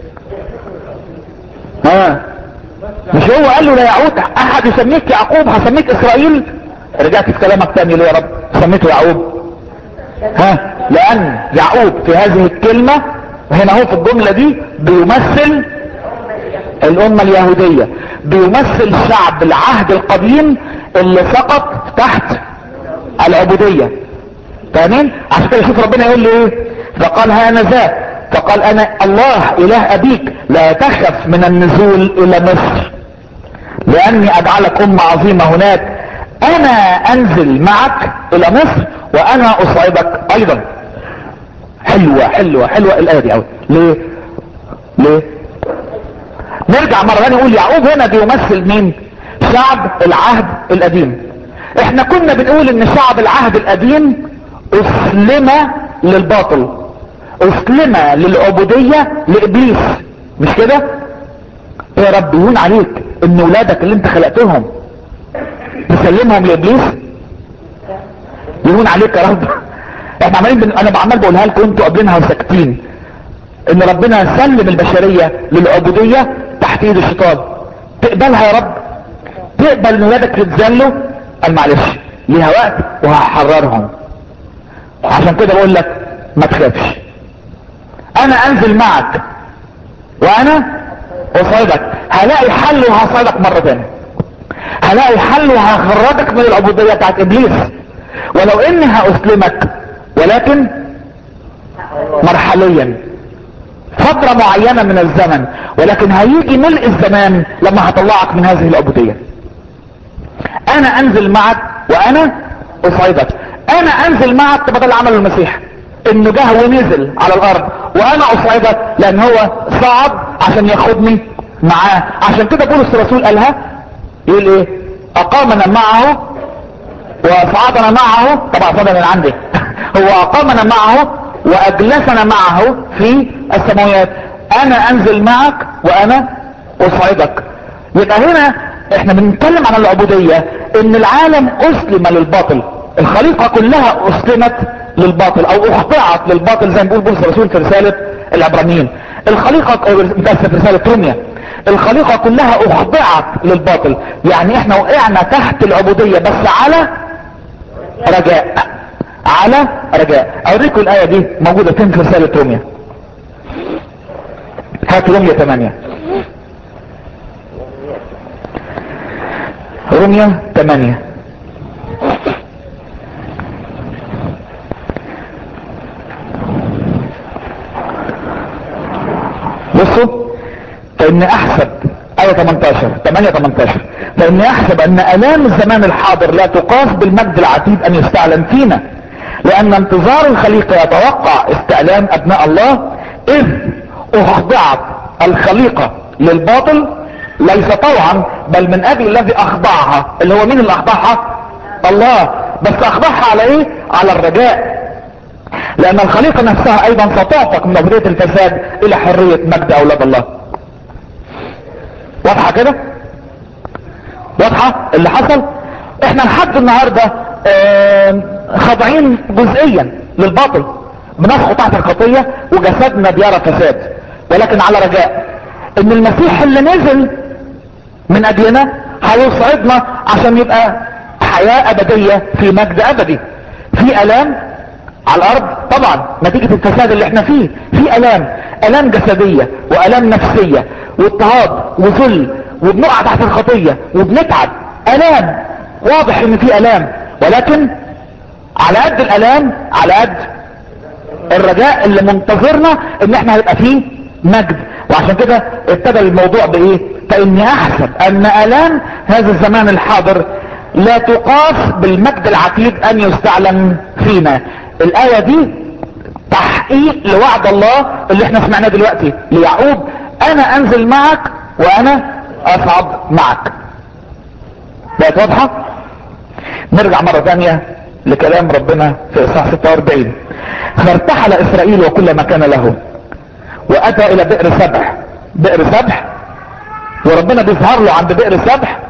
ها مش هو قال له لا يعود احد يسميك يعقوب هسميك اسرائيل رجعت في كلامك تاني ليه يا رب سميته يعقوب ها لان يعقوب في هذه الكلمة هنا هو في الجملة دي بيمثل الامة اليهودية بيمثل شعب العهد القديم اللي سقط تحت العبودية فاهمين عشان كده شوف ربنا يقول لي ايه فقال هانذا فقال انا الله اله ابيك لا تخف من النزول الى مصر لاني اجعلك امة عظيمة هناك انا انزل معك الى مصر وانا اصعدك ايضا حلوة حلوة حلوة الايه دي قوي ليه ليه نرجع مرة ثانيه نقول يعقوب هنا بيمثل مين شعب العهد القديم احنا كنا بنقول ان شعب العهد القديم اسلم للباطل اسلم للعبودية لابليس مش كده يا رب يهون عليك ان ولادك اللي انت خلقتهم تسلمهم لابليس يهون عليك يا رب احنا عمالين بن... انا عمال بقولها لكم انتوا قابلينها وساكتين ان ربنا سلم البشرية للعبودية تحت ايد الشيطان تقبلها يا رب تقبل ان ولادك يتذلوا قال معلش ليها وقت وهحررهم عشان كده بقول لك ما تخافش انا انزل معك وانا اصعدك هلاقي حل وهصعدك مرة تانية هلاقي حل وهخرجك من العبودية بتاعت ابليس ولو اني هاسلمك ولكن مرحليا فترة معينة من الزمن ولكن هيجي ملء الزمان لما هطلعك من هذه العبودية انا انزل معك وانا اصعدك انا انزل معك تبقى ده اللي عمله المسيح انه جه ونزل على الارض وانا اصعدك لان هو صعد عشان ياخدني معاه عشان كده بولس الرسول قالها يقول ايه اقامنا معه وصعدنا معه طبعا صعد من عندي هو اقامنا معه واجلسنا معه في السماوات انا انزل معك وانا اصعدك يبقى هنا احنا بنتكلم عن العبودية ان العالم اسلم للباطل الخليقة كلها اسلمت للباطل او اخضعت للباطل زي ما بيقول بولس الرسول في رسالة العبرانيين الخليقة في رسالة روميا الخليقة كلها اخضعت للباطل يعني احنا وقعنا تحت العبودية بس على رجاء على رجاء اوريكم الاية دي موجودة فين في رسالة روميا هات روميا 8 روميا 8 بصوا فإن أحسب آية 18 8 18 فإن أحسب أن ألام الزمان الحاضر لا تقاس بالمجد العتيد أن يستعلن فينا لأن انتظار الخليقة يتوقع استعلام أبناء الله إذ أخضعت الخليقة للباطل ليس طوعا بل من أجل الذي أخضعها اللي هو مين اللي أخضعها الله بس أخضعها على إيه على الرجاء لأن الخليقة نفسها أيضا ستعتق من عبودية الفساد إلى حرية مجد أولاد الله واضحة كده واضحة اللي حصل احنا لحد النهاردة اه خاضعين جزئيا للباطل بنسخط تحت الخطية وجسدنا بيرى فساد ولكن على رجاء ان المسيح اللي نزل من اجلنا هيصعدنا عشان يبقى حياة ابدية في مجد ابدي في الام على الارض طبعا نتيجة الفساد اللي احنا فيه في الام الام جسدية والام نفسية واضطهاد وذل وبنقع تحت الخطية وبنتعب الام واضح ان في الام ولكن على قد الالام على قد الرجاء اللي منتظرنا ان احنا هيبقى فيه مجد وعشان كده ابتدى الموضوع بايه فاني احسب ان الام هذا الزمان الحاضر لا تقاس بالمجد العتيد ان يستعلن فينا الاية دي تحقيق لوعد الله اللي احنا سمعناه دلوقتي ليعقوب انا انزل معك وانا اصعد معك بقت واضحة نرجع مرة ثانية لكلام ربنا في اصحاح 46 فارتحل اسرائيل وكل ما كان له واتى الى بئر سبح بئر سبح وربنا بيظهر له عند بئر سبح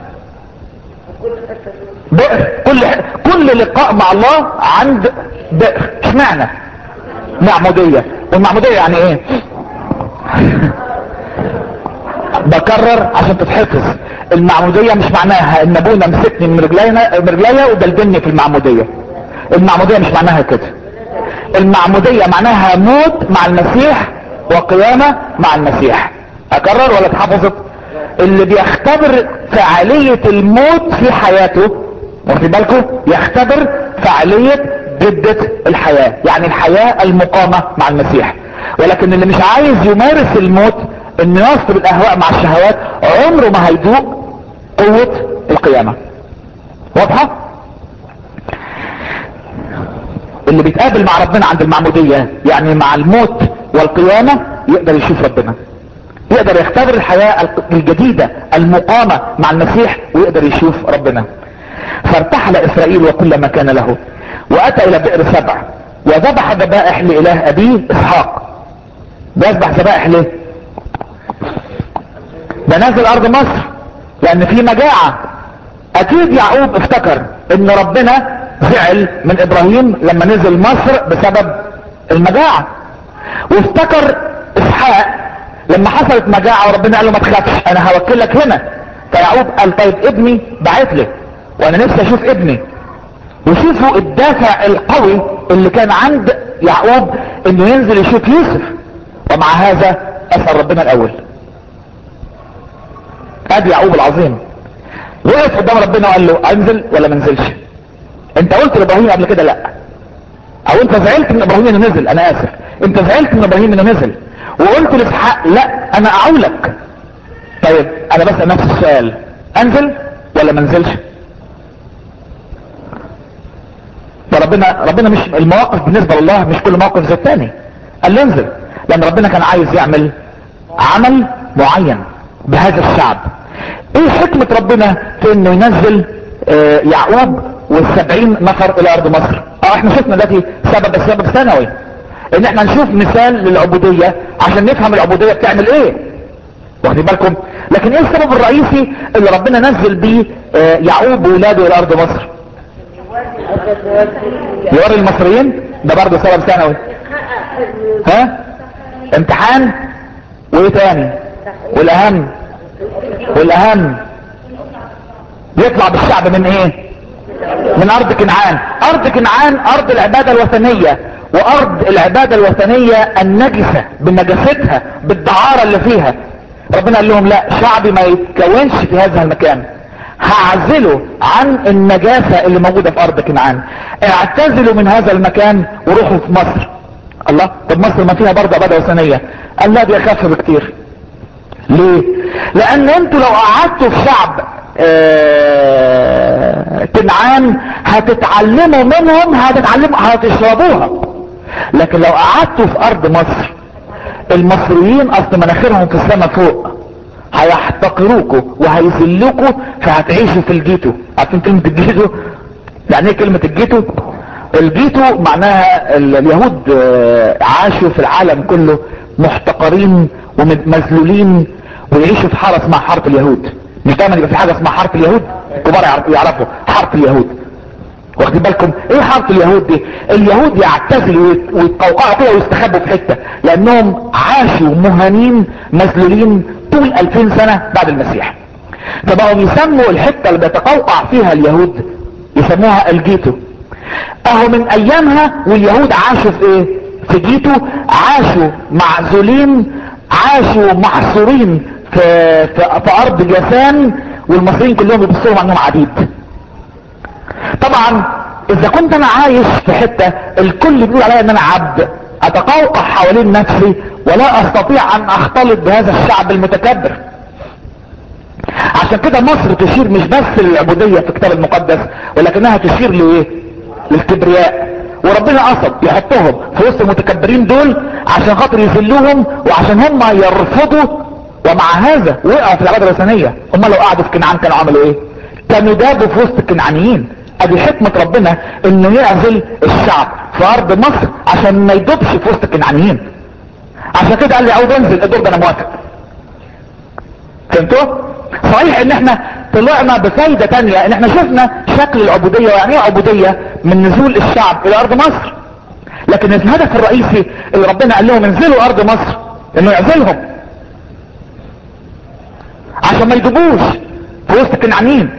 بئر كل كل لقاء مع الله عند بئر اشمعنى معمودية والمعمودية يعني ايه بكرر عشان تتحفظ المعمودية مش معناها ان ابونا مسكني من رجلينا من رجليا ودلدلني في المعمودية المعمودية مش معناها كده المعمودية معناها موت مع المسيح وقيامة مع المسيح اكرر ولا اتحفظت اللي بيختبر فعالية الموت في حياته واخد بالكم يختبر فعالية جدة الحياة يعني الحياة المقامة مع المسيح ولكن اللي مش عايز يمارس الموت انه يصل الاهواء مع الشهوات عمره ما هيذوق قوة القيامة واضحة اللي بيتقابل مع ربنا عند المعمودية يعني مع الموت والقيامة يقدر يشوف ربنا يقدر يختبر الحياة الجديدة المقامة مع المسيح ويقدر يشوف ربنا فارتحل اسرائيل وكل ما كان له واتى الى بئر سبع وذبح ذبائح لاله ابيه اسحاق بيذبح ذبائح ليه ده نازل ارض مصر لان في مجاعة اكيد يعقوب افتكر ان ربنا زعل من ابراهيم لما نزل مصر بسبب المجاعة وافتكر اسحاق لما حصلت مجاعة وربنا قال له ما تخافش انا هوكلك هنا فيعقوب قال طيب ابني بعت لي وانا نفسي اشوف ابني وشوفوا الدافع القوي اللي كان عند يعقوب انه ينزل يشوف يوسف ومع هذا اسأل ربنا الاول ادي يعقوب العظيم وقف قدام ربنا وقال له انزل ولا ما انزلش انت قلت لابراهيم قبل كده لا او انت زعلت من ابراهيم انه نزل انا اسف انت زعلت من ابراهيم انه نزل وقلت لاسحاق لا انا اعولك طيب انا بسأل نفس السؤال انزل ولا ما انزلش فربنا ربنا مش المواقف بالنسبة لله مش كل موقف زي التاني قال له انزل لان ربنا كان عايز يعمل عمل معين بهذا الشعب ايه حكمة ربنا في انه ينزل آه يعقوب والسبعين نفر الى ارض مصر اه احنا شفنا دلوقتي سبب السبب ثانوي ان احنا نشوف مثال للعبودية عشان نفهم العبودية بتعمل ايه واخدين بالكم لكن ايه السبب الرئيسي اللي ربنا نزل بيه آه يعقوب وولاده الى ارض مصر يوري المصريين ده برضه سبب ثانوي ها امتحان وايه تاني والاهم والاهم يطلع بالشعب من ايه من ارض كنعان ارض كنعان ارض العبادة الوثنية وارض العبادة الوثنية النجسة بنجاستها بالدعارة اللي فيها ربنا قال لهم لا شعبي ما يتكونش في هذا المكان هعزله عن النجاسة اللي موجودة في ارض كنعان اعتزلوا من هذا المكان وروحوا في مصر الله طب مصر ما فيها برضه عبادة وثنية قال لا دي اخف بكتير ليه لان انتوا لو قعدتوا في شعب اه كنعان هتتعلموا منهم هتتعلموا هتشربوها لكن لو قعدتوا في ارض مصر المصريين اصل مناخيرهم في السماء فوق هيحتقروكوا وهيذلوكوا فهتعيشوا في الجيتو عارفين كلمة الجيتو يعني ايه كلمة الجيتو الجيتو معناها اليهود عاشوا في العالم كله محتقرين ومذلولين ويعيشوا في حارة اسمها حارة اليهود مش دايما يبقى في حاجة اسمها حارة اليهود الكبار يعرفوا حارة اليهود واخدين بالكم ايه حارة اليهود دي اليهود يعتزلوا ويتقوقعوا كده ويستخبوا في حتة لانهم عاشوا مهانين مذلولين طول 2000 سنة بعد المسيح فبقوا يسموا الحتة اللي بيتقوقع فيها اليهود يسموها الجيتو اهو من ايامها واليهود عاشوا في ايه في جيتو عاشوا معزولين عاشوا محصورين في, في, في ارض جسان والمصريين كلهم بيبصوا عنهم عبيد طبعا اذا كنت انا عايش في حتة الكل بيقول عليا ان انا عبد اتقوقع حوالين نفسي ولا استطيع ان اختلط بهذا الشعب المتكبر عشان كده مصر تشير مش بس للعبودية في الكتاب المقدس ولكنها تشير لايه للكبرياء وربنا قصد يحطهم في وسط المتكبرين دول عشان خاطر يذلوهم وعشان هم يرفضوا ومع هذا وقعوا في العبادة الوثنية هم لو قعدوا في كنعان كانوا عملوا ايه كانوا دابوا في وسط الكنعانيين ادي حكمة ربنا انه يعزل الشعب في ارض مصر عشان ما يدوبش في وسط الكنعانيين عشان كده قال لي عاوز انزل الدور ده انا موافق فهمتوا صحيح ان احنا طلعنا بفايدة تانية ان احنا شفنا شكل العبودية ويعني ايه عبودية من نزول الشعب الى ارض مصر لكن الهدف الرئيسي اللي ربنا قال لهم انزلوا ارض مصر انه يعزلهم عشان ما يدوبوش في وسط الكنعانيين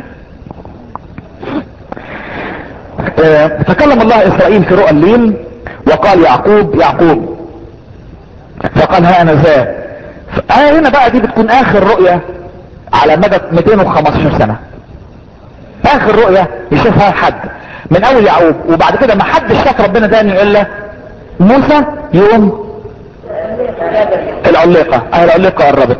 اه تكلم الله اسرائيل في رؤى الليل وقال يعقوب يعقوب فقال ها انا ذا آه هنا بقى دي بتكون اخر رؤية على مدى 215 سنة اخر رؤية يشوفها حد من اول يعقوب وبعد كده ما حدش شاف ربنا تاني الا موسى يوم العليقة اه العليقة قربت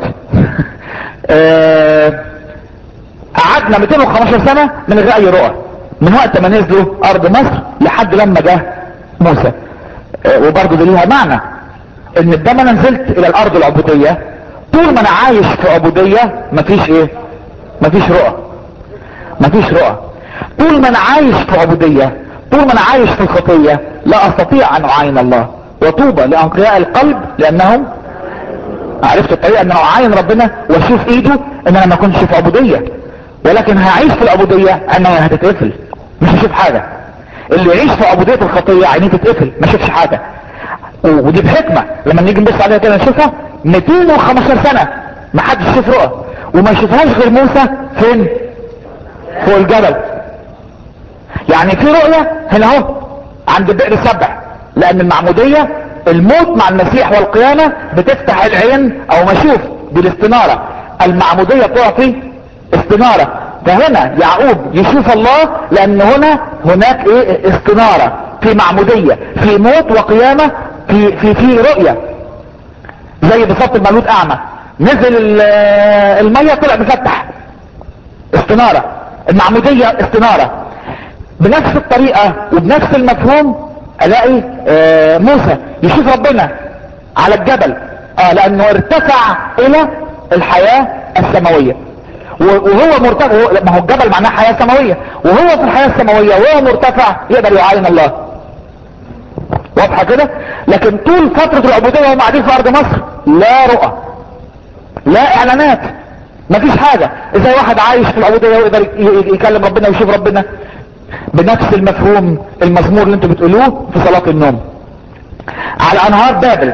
آه قعدنا 215 سنة من غير اي رؤى من وقت ما نزلوا ارض مصر لحد لما جه موسى آه وبرضه دي ليها معنى ان ده ما انا نزلت الى الارض العبودية طول ما انا عايش في عبودية مفيش ايه مفيش رؤى مفيش رؤى طول ما انا عايش في عبودية طول ما انا عايش في الخطية لا استطيع ان اعاين الله وطوبى لانقياء القلب لانهم عرفت الطريقة ان انا اعاين ربنا واشوف ايده ان انا ما اكونش في عبودية ولكن هعيش في العبودية انا هتتقفل مش هشوف حاجة اللي يعيش في عبودية الخطية عينيه تتقفل ما يشوفش حاجة ودي بحكمة لما نيجي نبص عليها كده نشوفها 215 سنة ما حدش يشوف رؤى وما يشوفهاش غير موسى فين فوق الجبل يعني في رؤية هنا اهو عند بئر سبع لان المعمودية الموت مع المسيح والقيامة بتفتح العين او مشوف دي الاستنارة المعمودية تعطي استنارة فهنا يعقوب يشوف الله لان هنا هناك ايه استنارة في معمودية في موت وقيامة في في في رؤية زي بالظبط المولود اعمى نزل المية طلع مفتح استنارة المعمودية استنارة بنفس الطريقة وبنفس المفهوم الاقي آه موسى يشوف ربنا على الجبل اه لانه ارتفع الى الحياة السماوية وهو مرتفع ما هو الجبل معناه حياة سماوية وهو في الحياة السماوية وهو مرتفع يقدر يعاين الله واضحة كده لكن طول فترة العبودية وهم قاعدين في ارض مصر لا رؤى لا اعلانات مفيش حاجة ازاي واحد عايش في العبودية ويقدر يكلم ربنا ويشوف ربنا بنفس المفهوم المزمور اللي انتوا بتقولوه في صلاة النوم على انهار بابل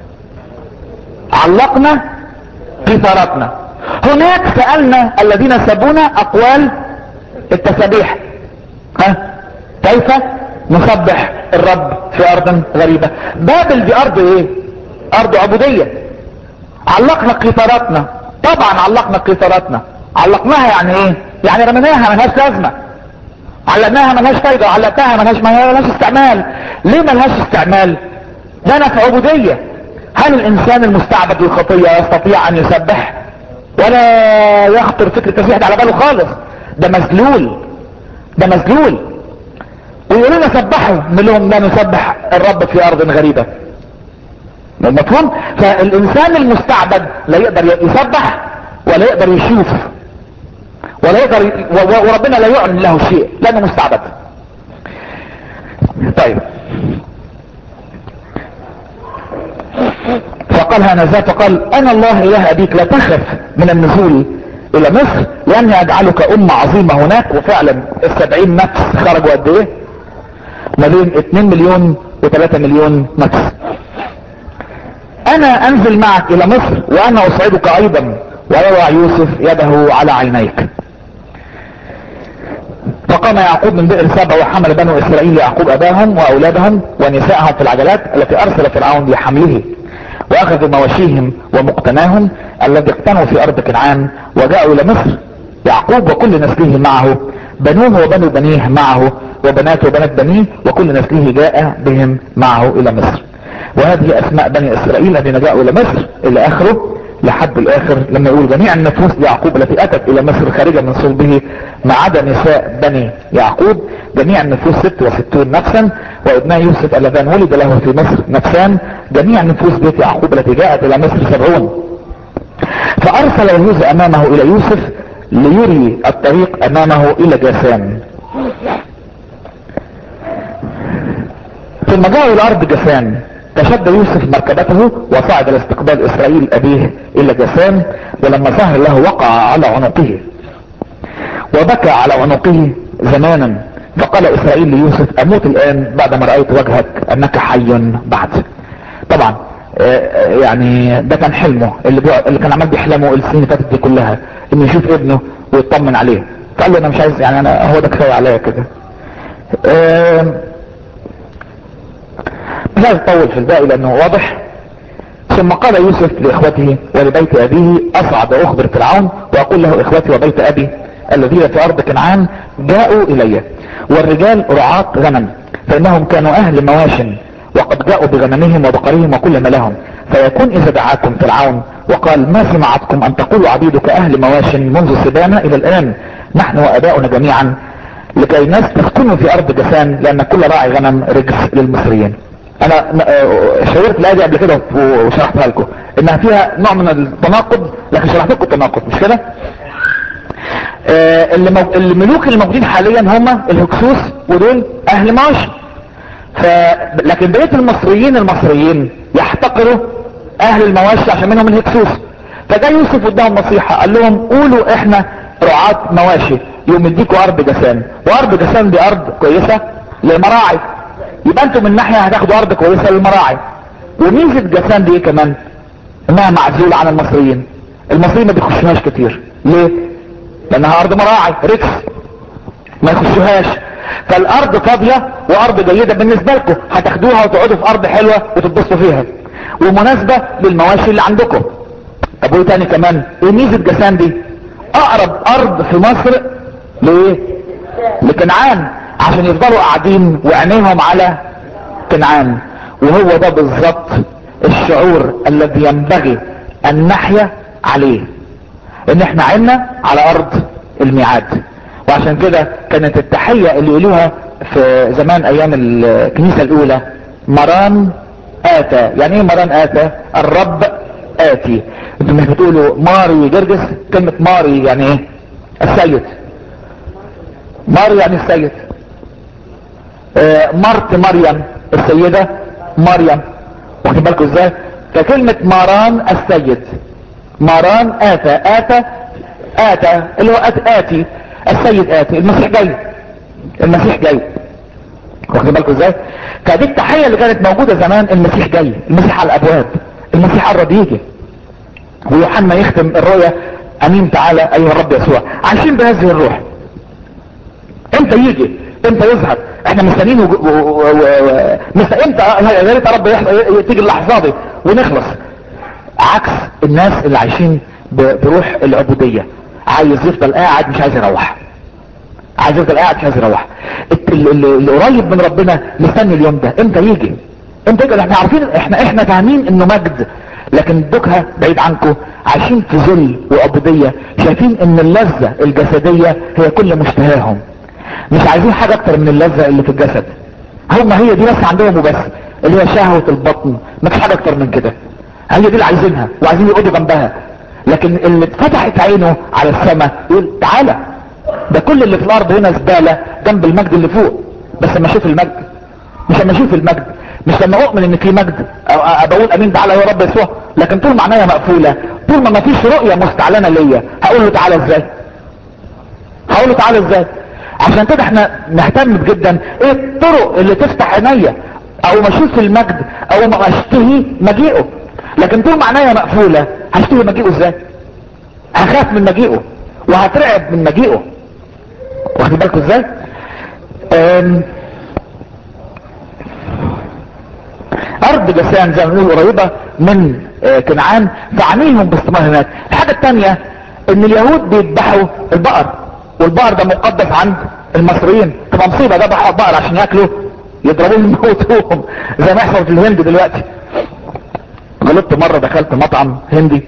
علقنا قيثاراتنا هناك سألنا الذين سبونا اقوال التسابيح ها كيف نسبح الرب في ارض غريبة بابل دي ارض ايه ارض عبودية علقنا قيثاراتنا طبعا علقنا قيثاراتنا علقناها يعني ايه يعني رميناها ملهاش لازمة علقناها ملهاش فايدة علقناها ملهاش ملهاش استعمال ليه ملهاش استعمال ده انا في عبودية هل الانسان المستعبد للخطية يستطيع ان يسبح ولا يخطر فكرة التسبيح ده على باله خالص ده مذلول ده مذلول ويقولوا لنا سبحوا من لهم لا نسبح الرب في ارض غريبة مفهوم فالانسان المستعبد لا يقدر يسبح ولا يقدر يشوف ولا يقدر وربنا لا يعلن له شيء لانه مستعبد طيب فقال هنذا فقال انا الله اله ابيك لا تخف من النزول الى مصر لاني اجعلك امة عظيمة هناك وفعلا السبعين نفس خرجوا قد ايه ما بين 2 مليون و3 مليون نفس انا انزل معك الى مصر وانا اصعدك ايضا ويضع يوسف يده على عينيك فقام يعقوب من بئر سبع وحمل بنو اسرائيل يعقوب اباهم واولادهم ونساءهم في العجلات التي ارسل فرعون لحمله واخذوا مواشيهم ومقتناهم الذي اقتنوا في ارض كنعان وجاءوا الى مصر يعقوب وكل نسله معه بنوه وبنو بنيه معه وبنات وبنات بنيه وكل نسله جاء بهم معه الى مصر وهذه اسماء بني اسرائيل الذين جاءوا الى مصر الى اخره لحد الاخر لما يقول جميع النفوس ليعقوب التي اتت الى مصر خارجة من صلبه ما عدا نساء بني يعقوب جميع النفوس ست وستون نفسا وابناء يوسف اللذان ولد له في مصر نفسان جميع نفوس بيت يعقوب التي جاءت الى مصر سبعون فارسل يهوذا امامه الى يوسف ليري الطريق امامه الى جاسان ثم جاءوا الى ارض جاسان فشد يوسف مركبته وصعد لاستقبال اسرائيل ابيه الى جسام ولما ظهر له وقع على عنقه وبكى على عنقه زمانا فقال اسرائيل ليوسف اموت الان بعدما رأيت وجهك انك حي بعد طبعا يعني ده كان حلمه اللي, بيع... اللي كان عمال بيحلمه السنين اللي فاتت دي كلها انه يشوف ابنه ويطمن عليه فقال له انا مش عايز يعني انا هو ده كفايه عليا كده مش عايز اطول في الباقي لانه واضح ثم قال يوسف لاخوته ولبيت ابيه اصعد واخبر فرعون واقول له اخوتي وبيت ابي الذين في ارض كنعان جاءوا الي والرجال رعاة غنم فانهم كانوا اهل مواش وقد جاءوا بغنمهم وبقرهم وكل ما لهم فيكون اذا دعاكم فرعون وقال ما سمعتكم ان تقولوا عبيدك اهل مواش منذ سبانة الى الان نحن واباؤنا جميعا لكي الناس تسكنوا في ارض جسان لان كل راعي غنم رجس للمصريين انا شاورت الايه دي قبل كده وشرحتها لكم انها فيها نوع من التناقض لكن شرحت لكم التناقض مش كده آه اللي مو... الملوك اللي موجودين حاليا هم الهكسوس ودول اهل مواشي ف... لكن بقية المصريين المصريين يحتقروا اهل المواشي عشان منهم الهكسوس فجاء يوسف قدامهم نصيحة قال لهم قولوا احنا رعاة مواشي يوم يديكوا ارض جسام وارض جسام دي ارض كويسة للمراعي يبقى انتم من ناحية هتاخدوا ارض كويسة للمراعي وميزة جسام دي ايه كمان انها معزولة عن المصريين المصريين ما بيخشوهاش كتير ليه لانها ارض مراعي ركس ما يخشوهاش فالارض فاضية وارض جيدة بالنسبة لكم هتاخدوها وتقعدوا في ارض حلوة وتتبسطوا فيها ومناسبة للمواشي اللي عندكم طب وايه تاني كمان ايه ميزة جسام دي اقرب ارض في مصر لايه لكنعان عشان يفضلوا قاعدين وعينيهم على كنعان وهو ده بالظبط الشعور الذي ينبغي ان نحيا عليه ان احنا عنا على ارض الميعاد وعشان كده كانت التحية اللي يقولوها في زمان ايام الكنيسة الاولى مران اتى يعني ايه مران اتى الرب اتي انتوا مش بتقولوا ماري جرجس كلمة ماري يعني ايه السيد ماري يعني السيد آه مرت مريم السيدة مريم واخدين بالكم ازاي فكلمة ماران السيد ماران اتى اتى اتى اللي هو آت اتي السيد اتي المسيح جاي المسيح جاي واخدين بالكم ازاي فدي التحية اللي كانت موجودة زمان المسيح جاي المسيح على الابواب المسيح قرب يجي ويوحنا يختم الرؤيا امين تعالى ايها الرب يسوع عايشين بهذه الروح امتى يجي امتى يظهر احنا مستنيين و... و... و... مست... امتى يا ريت يا رب يح... تيجي اللحظه دي ونخلص عكس الناس اللي عايشين ب... بروح العبوديه عايز يفضل قاعد مش عايز يروح عايز يفضل قاعد مش عايز يروح اللي قريب من ربنا مستني اليوم ده امتى يجي امتى يجي احنا عارفين احنا احنا فاهمين انه مجد لكن بكها بعيد عنكم عايشين في ذل وعبودية شايفين ان اللذة الجسدية هي كل مشتهاهم مش عايزين حاجة اكتر من اللذة اللي في الجسد هم هي دي بس عندهم وبس اللي هي شهوة البطن ما فيش حاجة اكتر من كده هي دي اللي عايزينها وعايزين يقعدوا جنبها لكن اللي اتفتحت عينه على السماء يقول تعالى ده كل اللي في الارض هنا زبالة جنب المجد اللي فوق بس لما اشوف المجد مش لما اشوف المجد مش لما اؤمن ان في مجد أو بقول امين تعالى يا رب يسوع لكن طول ما عينيا مقفولة طول ما مفيش رؤية مستعلنة ليا هقول له تعالى ازاي هقول له تعالى ازاي عشان كده احنا نهتم جدا ايه الطرق اللي تفتح عينيا او ما اشوف المجد او ما اشتهي مجيئه لكن طول ما عينيا مقفولة هشتهي مجيئه ازاي هخاف من مجيئه وهترعب من مجيئه واخد بالكم ازاي ارض جسان زي ما بنقول قريبة من كنعان فعنيهم باستمرار هناك الحاجة التانية ان اليهود بيذبحوا البقر والبقر ده مقدس عند المصريين تبقى مصيبة ده بقر عشان ياكلوا يضربوهم يموتوهم زي ما يحصل في الهند دلوقتي غلطت مرة دخلت مطعم هندي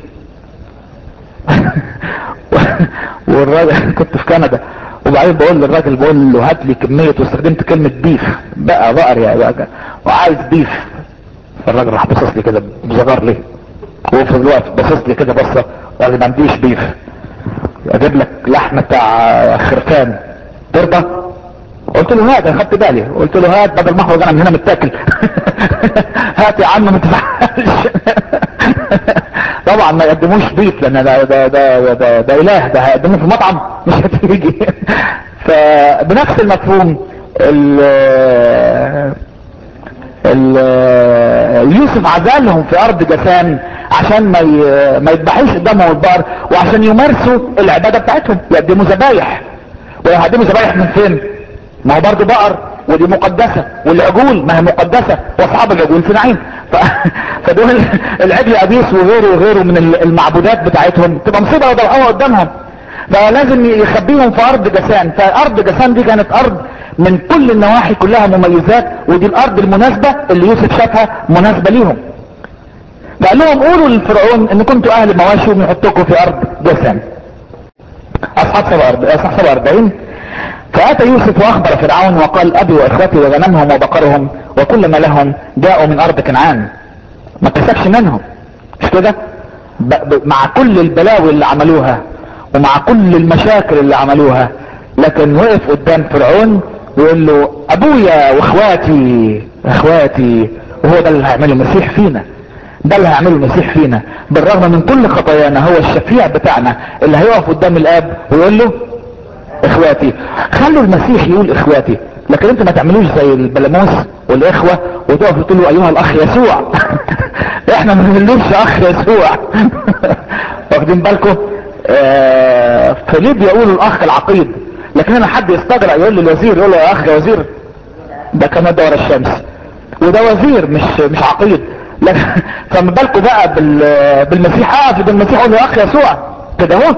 والراجل كنت في كندا وبعدين بقول للراجل بقول له هات لي كمية واستخدمت كلمة بيف بقى بقر يا بقى وعايز بيف فالراجل راح بصص لي كده بزغار ليه وفي الوقت بصص لي كده بصة وقال لي ما عنديش بيف اجيب لك لحمة بتاع خرفان ترضى قلت له هات انا خدت بالي قلت له هات بدل ما اخرج انا من هنا متاكل هات يا عم ما تزعلش طبعا ما يقدموش بيف لان ده ده ده ده, ده اله ده هيقدموه في مطعم مش هتيجي فبنفس المفهوم ال ال يوسف عزلهم في ارض جسان عشان ما ما يذبحوش قدامهم البقر وعشان يمارسوا العباده بتاعتهم يقدموا ذبايح ويقدموا ذبايح من فين؟ ما هو برضه بقر ودي مقدسة والعجول ما هي مقدسة واصحاب العجول في نعيم ف... فدول العجل ابيس وغيره وغيره من المعبودات بتاعتهم تبقى مصيبة لو ضربوها قدامهم فلازم يخبيهم في ارض جسان فارض جسان دي كانت ارض من كل النواحي كلها مميزات ودي الارض المناسبة اللي يوسف شافها مناسبة ليهم فقال لهم قولوا للفرعون ان كنتوا اهل مواشي ويحطوكم في ارض جسان اصحاب 47 فأتى يوسف وأخبر فرعون وقال أبي وإخوتي وغنمهم وبقرهم وكل ما لهم جاءوا من أرض كنعان ما كسبش منهم مش كده مع كل البلاوي اللي عملوها ومع كل المشاكل اللي عملوها لكن وقف قدام فرعون ويقول له ابويا واخواتي اخواتي وهو ده اللي هيعمله المسيح فينا ده اللي هيعمله المسيح فينا بالرغم من كل خطايانا هو الشفيع بتاعنا اللي هيقف قدام الاب ويقول له اخواتي خلوا المسيح يقول اخواتي لكن انت ما تعملوش زي البلاموس والاخوة وتقف تقول له ايها الاخ يسوع احنا ما بنقولوش اخ يسوع واخدين بالكم آه فليب يقولوا الاخ العقيد لكن انا حد يستجرأ يقول للوزير يقول له يا اخ يا وزير ده كان دور الشمس وده وزير مش مش عقيد لكن فما بالكم بقى بال بالمسيح اقف بالمسيح يقول له يا اخ يسوع كده اهو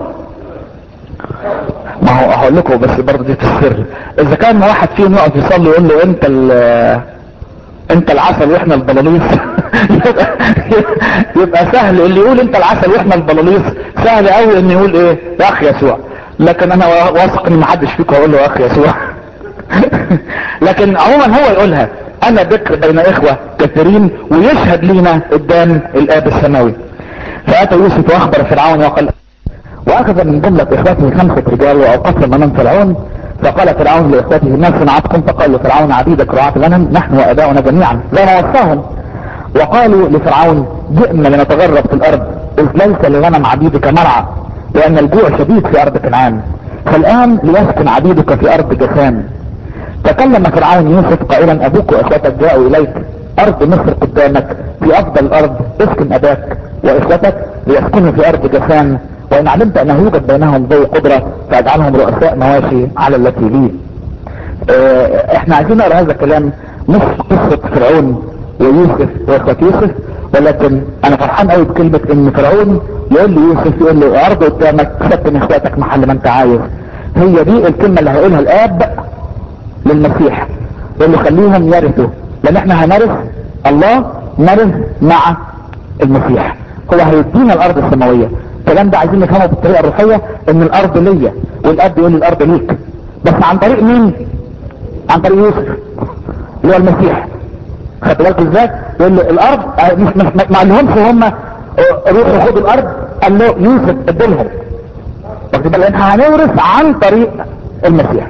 ما هو هقول لكم بس برضه دي في السر اذا كان واحد فيهم يقف يصلي يقول له انت انت العسل واحنا البلاليص يبقى, يبقى سهل اللي يقول انت العسل واحنا البلاليص سهل قوي ان يقول ايه يا اخ يسوع لكن انا واثق ان محدش فيكم هيقول له يا اخ يسوع لكن عموما هو يقولها انا بكر بين اخوة كثيرين ويشهد لينا قدام الاب السماوي فاتى يوسف واخبر فرعون وقال واخذ من جملة اخوته خمسة رجال واوقفهم امام فرعون فقال فرعون لاخوته ما صنعتكم فقالوا فرعون عبيدك رعاة الغنم نحن واباؤنا جميعا زي ما وصاهم وقالوا لفرعون جئنا لنتغرب في الارض اذ ليس لغنم عبيدك مرعى لان الجوع شديد في ارض كنعان فالان ليسكن عبيدك في ارض جسام تكلم فرعون يوسف قائلا ابوك واخوتك جاءوا اليك ارض مصر قدامك في افضل الارض اسكن اباك واخوتك ليسكنوا في ارض جسام وان علمت انه يوجد بينهم ذوي قدرة فاجعلهم رؤساء مواشي على التي لي اه احنا عايزين نقرا هذا الكلام مش قصة فرعون ويوسف واخوة يوسف ولكن انا فرحان قوي بكلمة ان فرعون يقول لي يوسف يقول له ارض قدامك سكن اخواتك محل ما انت عايز هي دي الكلمة اللي هيقولها الاب للمسيح يقول له خليهم يرثوا لان احنا هنرث الله نرث مع المسيح هو هيدينا الارض السماوية الكلام ده عايزين نفهمه بالطريقة الروحية ان الارض ليا والاب يقول الارض ليك بس عن طريق مين عن طريق يوسف اللي هو المسيح خدت بالكم ازاي يقول له الارض مش مش ما قالهمش هم روحوا خدوا الارض قال له يوسف اديلهم واخد بالك احنا هنورث عن طريق المسيح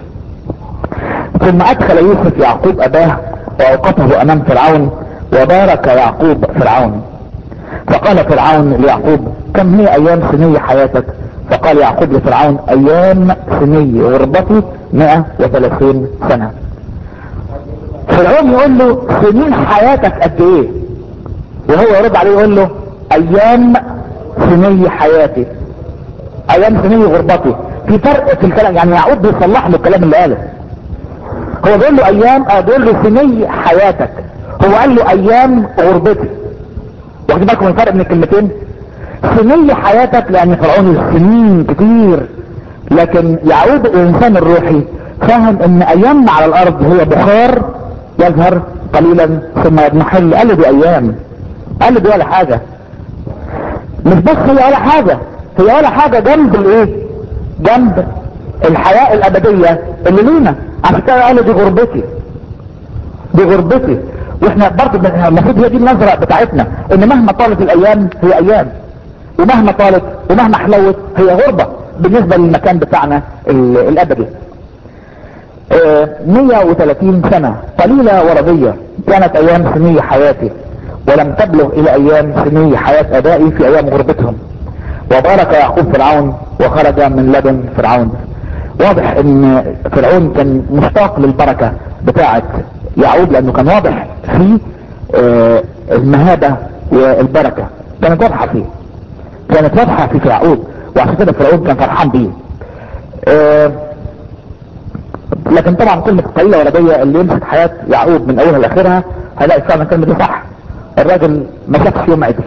ثم ادخل يوسف يعقوب اباه واوقفه امام فرعون وبارك يعقوب فرعون فقال فرعون ليعقوب كم هي ايام سني حياتك فقال يعقوب لفرعون ايام سني غربتي 130 سنة فرعون يقول له سنين حياتك قد ايه وهو يرد عليه يقول له ايام سني حياتي ايام سني غربتي في فرق في الكلام يعني يعقوب بيصلح له الكلام اللي قاله هو بيقول له ايام آه بيقول له سني حياتك هو قال له ايام غربتي واخد بالكم من الفرق بين الكلمتين سني حياتك لان فرعون السنين كتير لكن يعقوب الانسان الروحي فاهم ان ايامنا على الارض هي بخار يظهر قليلا ثم يضمحل قال له دي ايام قال له دي ولا حاجة مش بس هي ولا حاجة هي ولا حاجة جنب الايه جنب الحياة الابدية اللي لينا عشان كده قال له دي غربتي دي غربتي واحنا برضه المفروض هي دي النظرة بتاعتنا ان مهما طالت الايام هي ايام ومهما طالت ومهما حلوت هي غربة بالنسبة للمكان بتاعنا الابدي اه 130 سنة قليلة ورضية كانت ايام سنية حياتي ولم تبلغ الى ايام سنية حياة ابائي في ايام غربتهم وبارك يعقوب فرعون وخرج من لدن فرعون واضح ان فرعون كان مشتاق للبركة بتاعة يعقوب لانه كان واضح في اه المهابة والبركة كانت واضحة فيه كانت واضحة في يعقوب وعشان كده فرعون كان فرحان بيه اه لكن طبعا كلمة قليلة ولدية اللي يمسك حياة يعقوب من اولها لاخرها هيلاقي فعلا الكلمة دي صح الراجل ما شافش يوم عدل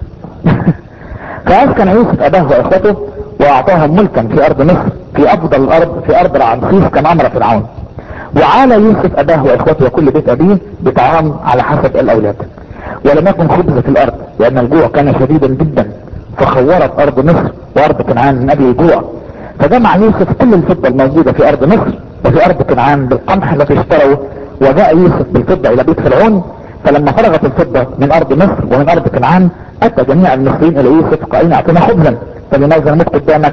فأسكن يوسف أباه وإخوته وأعطاهم ملكا في أرض مصر في أفضل الأرض في أرض العنصيس كما أمر فرعون وعال يوسف أباه وإخوته وكل بيت أبيه بطعام على حسب الأولاد ولم يكن خبز في الأرض لأن الجوع كان شديدا جدا فخورت أرض مصر وأرض كنعان من أجل الجوع فجمع يوسف كل الفضة الموجودة في أرض مصر وفي أرض كنعان بالقمح التي اشتروا وجاء يوسف بالفضة إلى بيت فرعون فلما فرغت الفضة من أرض مصر ومن أرض كنعان أتى جميع المصريين إلى يوسف قائلين أعطنا خبزا فلماذا نمت قدامك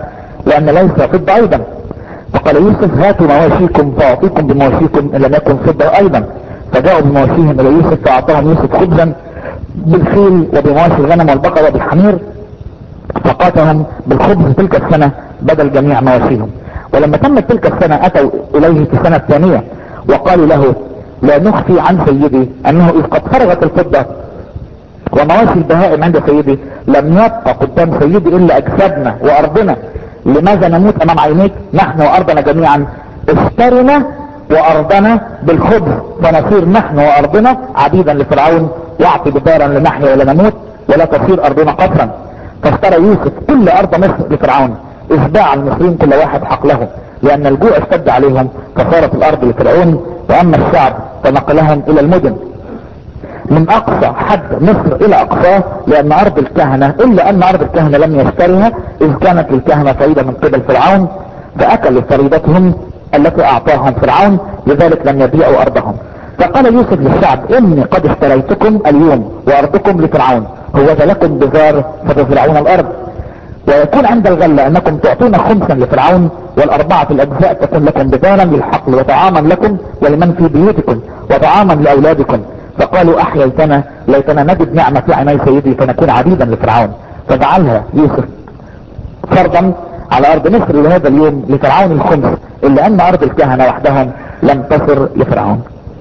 لان ليس فضة ايضا فقال يوسف هاتوا مواشيكم فاعطيكم بمواشيكم ان لم يكن فضة ايضا فجاءوا بمواشيهم الى يوسف فاعطاهم يوسف خبزا بالخيل وبمواشي الغنم والبقر وبالحمير فقاتهم بالخبز تلك السنة بدل جميع مواشيهم ولما تمت تلك السنة اتوا اليه في السنة الثانية وقالوا له لا نخفي عن سيدي انه اذ قد فرغت الفضة ومواشي البهائم عند سيدي لم يبقى قدام سيدي الا اجسادنا وارضنا لماذا نموت امام عينيك نحن وارضنا جميعا اشترنا وارضنا بالخبز فنصير نحن وارضنا عبيدا لفرعون واعطي بدارا لنحيا ولا نموت ولا تصير ارضنا قصرا فاشترى يوسف كل ارض مصر لفرعون اذ باع المصريين كل واحد حقله لان الجوع اشتد عليهم فصارت الارض لفرعون واما الشعب فنقلهم الى المدن من اقصى حد مصر الى اقصاه لان ارض الكهنة الا ان ارض الكهنة لم يشتريها اذ كانت للكهنة فريدة من قبل فرعون فاكلوا فريدتهم التي اعطاهم فرعون لذلك لم يبيعوا ارضهم فقال يوسف للشعب اني قد اشتريتكم اليوم وارضكم لفرعون هو لكم بزار فتزرعون الارض ويكون عند الغلة انكم تعطون خمسا لفرعون والاربعة الاجزاء تكون لكم بدارا للحقل وطعاما لكم ولمن في بيوتكم وطعاما لاولادكم فقالوا احييتنا ليتنا نجد نعمة في عيني سيدي فنكون عبيدا لفرعون فجعلها يوسف فرضا على ارض مصر لهذا اليوم لفرعون الخمس الا ان ارض الكهنة وحدهم لم تصر لفرعون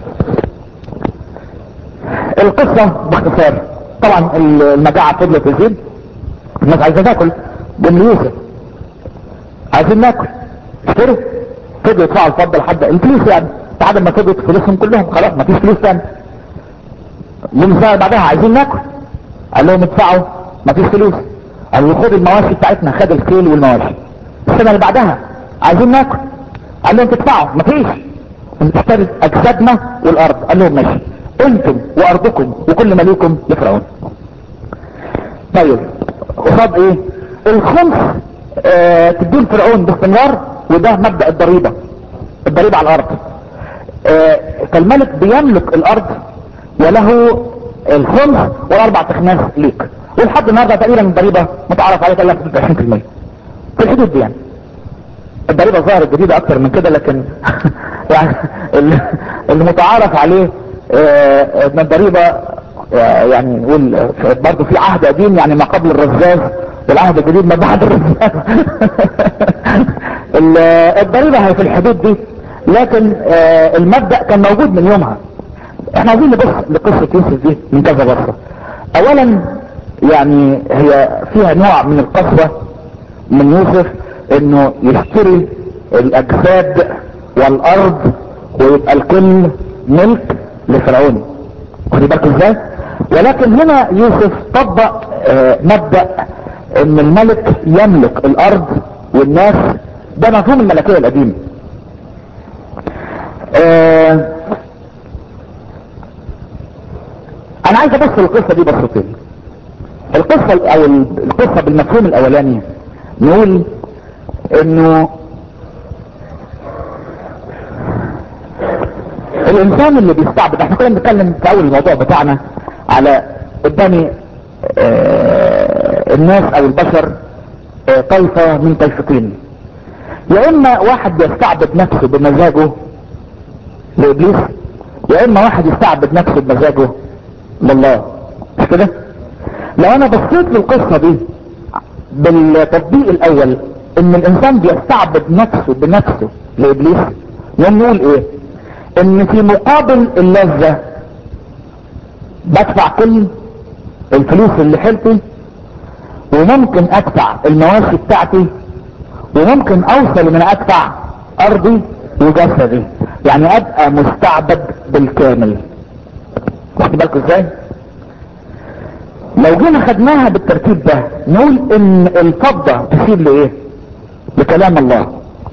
القصة باختصار طبعا المجاعة فضلت تزيد الناس عايزة تاكل جم يوسف عايزين ناكل اشتروا فضلوا يدفعوا الفضة لحد الفلوس يعني بعد ما فضلت فلوسهم كلهم خلاص ما فيش فلوس تاني يوم السنة بعدها عايزين ناكل قال لهم ادفعوا ما فيش فلوس قال له خد المواشي بتاعتنا خد الخيل والمواشي السنة اللي بعدها عايزين ناكل قال لهم تدفعوا ما فيش اشترت اجسادنا والارض قال لهم ماشي انتم وارضكم وكل مليكم لفرعون طيب قصاد ايه الخمس اه تدون فرعون باستمرار وده مبدأ الضريبة الضريبة على الارض اه فالملك بيملك الارض وله الخمس والاربع تخماس ليك ولحد النهارده تقريبا الضريبه متعرف عليها تقريبا 20% في الحدود دي يعني الضريبه ظهرت جديده اكتر من كده لكن يعني المتعارف عليه ان الضريبه يعني نقول برضه في عهد قديم يعني ما قبل الرزاز والعهد الجديد ما بعد الرزاز الضريبه هي في الحدود دي لكن المبدأ كان موجود من يومها احنا عايزين نبص لقصة يوسف دي من كذا بصرة اولا يعني هي فيها نوع من القسوة من يوسف انه يشتري الاجساد والارض ويبقى الكل ملك لفرعون واخد بالك ازاي ولكن هنا يوسف طبق آه مبدأ ان الملك يملك الارض والناس ده مفهوم الملكية القديم آه انا عايز ابص القصة دي بصتين القصة او القصة بالمفهوم الاولاني نقول انه الانسان اللي بيستعبد احنا كنا بنتكلم في اول الموضوع بتاعنا على قدامي اه الناس او البشر اه طائفة من طائفتين يا اما واحد بيستعبد نفسه بمزاجه لابليس يا اما واحد يستعبد نفسه بمزاجه لله مش كده لو انا بصيت للقصة دي بالتطبيق الاول ان الانسان بيستعبد نفسه بنفسه لابليس يوم نقول ايه ان في مقابل اللذة بدفع كل الفلوس اللي حلتي وممكن ادفع المواشي بتاعتي وممكن اوصل من ادفع ارضي وجسدي يعني ابقى مستعبد بالكامل واخد بالكم ازاي لو جينا خدناها بالترتيب ده نقول ان الفضة تشير لايه لكلام الله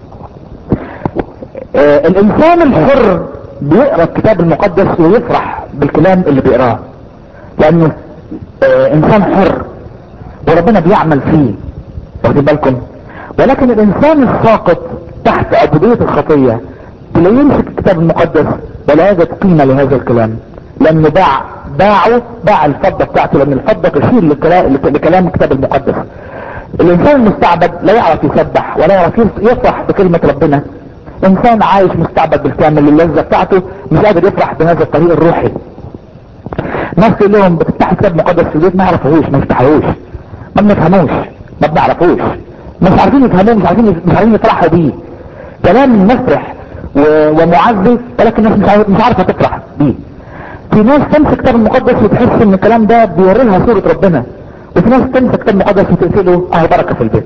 آه الانسان الحر بيقرا الكتاب المقدس ويفرح بالكلام اللي بيقراه لانه آه انسان حر وربنا بيعمل فيه واخدين بالكم ولكن الانسان الساقط تحت عبودية الخطية تلاقيه يمسك الكتاب المقدس ولا يجد قيمة لهذا الكلام لانه باع باعه باع الفضة بتاعته لان الفضة تشير لكلام, لكلام الكتاب المقدس الانسان المستعبد لا يعرف يسبح ولا يعرف يفرح بكلمة ربنا انسان عايش مستعبد بالكامل اللذة بتاعته مش قادر يفرح بهذا الطريق الروحي ناس تقول لهم بتفتحوا كتاب مقدس في البيت ما يعرفوش ما يفتحوش ما بنفهموش ما بنعرفوش مش عارفين يفهموه مش عارفين مش عارفين يفرحوا بيه كلام مفرح و- ومعزز ولكن الناس مش عارف- مش عارفه تفرح بيه في ناس تمسك كتاب المقدس وتحس ان الكلام ده بيوري لها صورة ربنا وفي ناس تمسك كتاب المقدس وتقفله اه بركة في البيت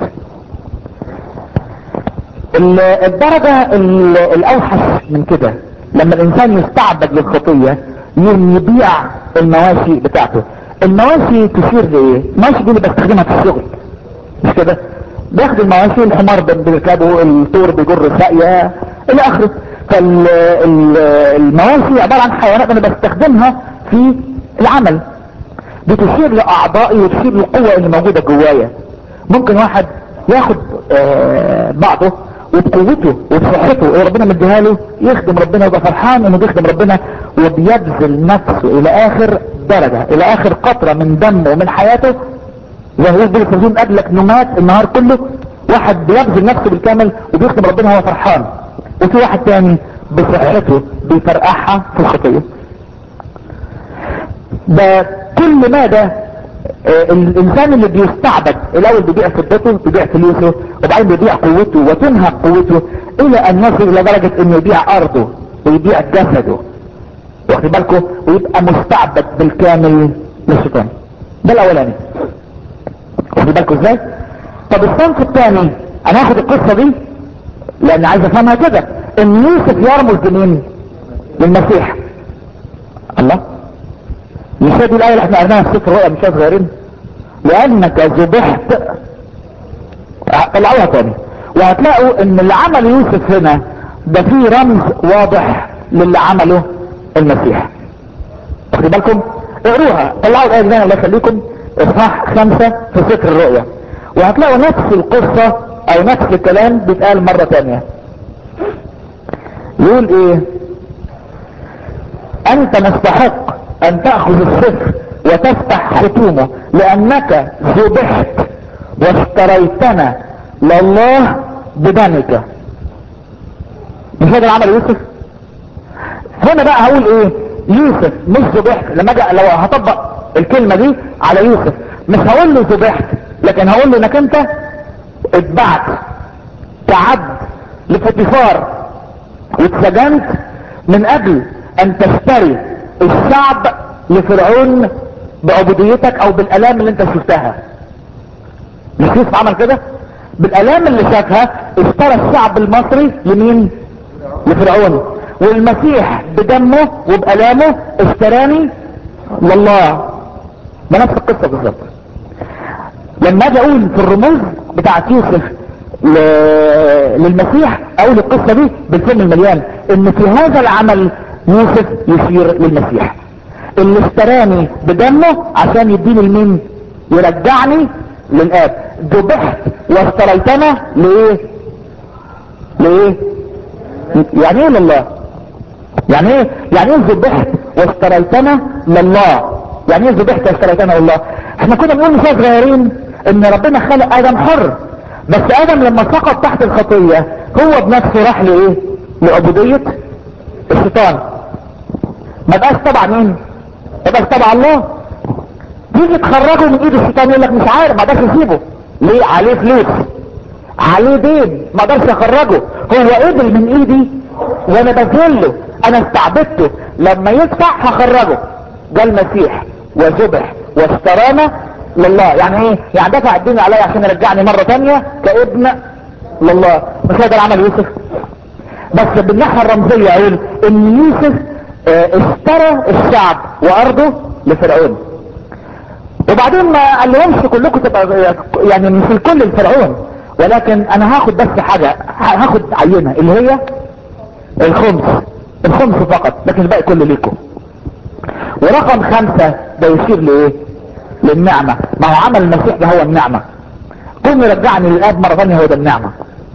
ال- الدرجة ال- الاوحش من كده لما الانسان يستعبد للخطية يوم يبيع المواشي بتاعته المواشي تشير لايه المواشي دي اللي بستخدمها في الشغل مش كده بياخد المواشي الحمار بن- بيركبه الطور بيجر الساقية الى اخره فالمواشي عبارة عن حيوانات انا بستخدمها في العمل بتشير لاعضائي وتشير للقوة اللي موجودة جوايا ممكن واحد ياخد آه، بعضه وبقوته وبصحته اللي ربنا مديها له يخدم ربنا ويبقى فرحان انه بيخدم ربنا وبيبذل نفسه الى اخر درجة الى اخر قطرة من دمه ومن حياته زي ما يقول التلفزيون قبلك نومات النهار كله واحد بيبذل نفسه بالكامل وبيخدم ربنا وهو فرحان وفي واحد تاني بصحته بيفرقعها في الخطيه ده كل ما ده آه، الانسان اللي بيستعبد الاول بيبيع فضته بيبيع فلوسه وبعدين بيبيع قوته وتنهك قوته الى ان يصل الى درجة انه يبيع ارضه ويبيع جسده واخد بالكم ويبقى مستعبد بالكامل للشيطان ده الاولاني واخد بالكم ازاي طب الصنف الثاني انا هاخد القصة دي لان عايز افهمها كده ان يوسف يرمز لمين للمسيح الله مش هي دي الايه اللي احنا قرناها في سفر الرؤيا مش صغيرين لانك ذبحت طلعوها تاني وهتلاقوا ان اللي عمل يوسف هنا ده فيه رمز واضح للي عمله المسيح واخدين بالكم اقروها طلعوا الايه دي الله يخليكم اصحاح خمسة في سفر الرؤيا وهتلاقوا نفس القصة او نفس الكلام بيتقال مرة تانية يقول ايه انت مستحق ان تأخذ السفر وتفتح ختومه لانك ذبحت واشتريتنا لله بدمك مش هذا اللي عمل يوسف هنا بقى هقول ايه يوسف مش ذبحت لما اجي لو هطبق الكلمة دي على يوسف مش هقول له ذبحت لكن هقول له انك انت اتبعت كعبد لفوتيفار واتسجنت من قبل ان تشتري الشعب لفرعون بعبوديتك او بالالام اللي انت شفتها مش يوسف عمل كده بالالام اللي شافها اشترى الشعب المصري لمين لفرعون والمسيح بدمه وبالامه اشتراني لله ده نفس القصه بالظبط لما اجي اقول في الرموز بتاعت يوسف ل... للمسيح اقول القصه دي بالفيلم المليان ان في هذا العمل يوسف يشير للمسيح اللي اشتراني بدمه عشان يديني لمين يرجعني للاب ذبحت واشتريتنا لايه لايه يعني ايه لله يعني ايه يعني ايه ذبحت واشتريتنا لله يعني ايه ذبحت واشتريتنا لله احنا كنا بنقول مش صغيرين ان ربنا خلق ادم حر بس ادم لما سقط تحت الخطية هو بنفسه راح لايه لعبودية الشيطان ما بقاش تبع مين ما بقاش تبع الله تيجي تخرجه من ايد الشيطان يقول لك مش عارف ما اقدرش اسيبه ليه عليه فلوس عليه دين ما اقدرش اخرجه هو قبل من ايدي وانا بذله انا استعبدته لما يدفع هخرجه ده المسيح وذبح واشترانا لله يعني ايه يعني دفع الدين عليا عشان يرجعني مرة تانية كابن لله مش هذا العمل يوسف بس بالناحية الرمزية اقول ان يوسف اه اشترى الشعب وارضه لفرعون وبعدين ما قال لهمش كلكم تبقى يعني مش الكل الفرعون ولكن انا هاخد بس حاجة هاخد عينة اللي هي الخمس الخمس فقط لكن الباقي كله ليكم ورقم خمسة ده يشير لايه للنعمة ما هو عمل المسيح ده هو النعمة قوم يرجعني للاب مرة ثانية هو ده النعمة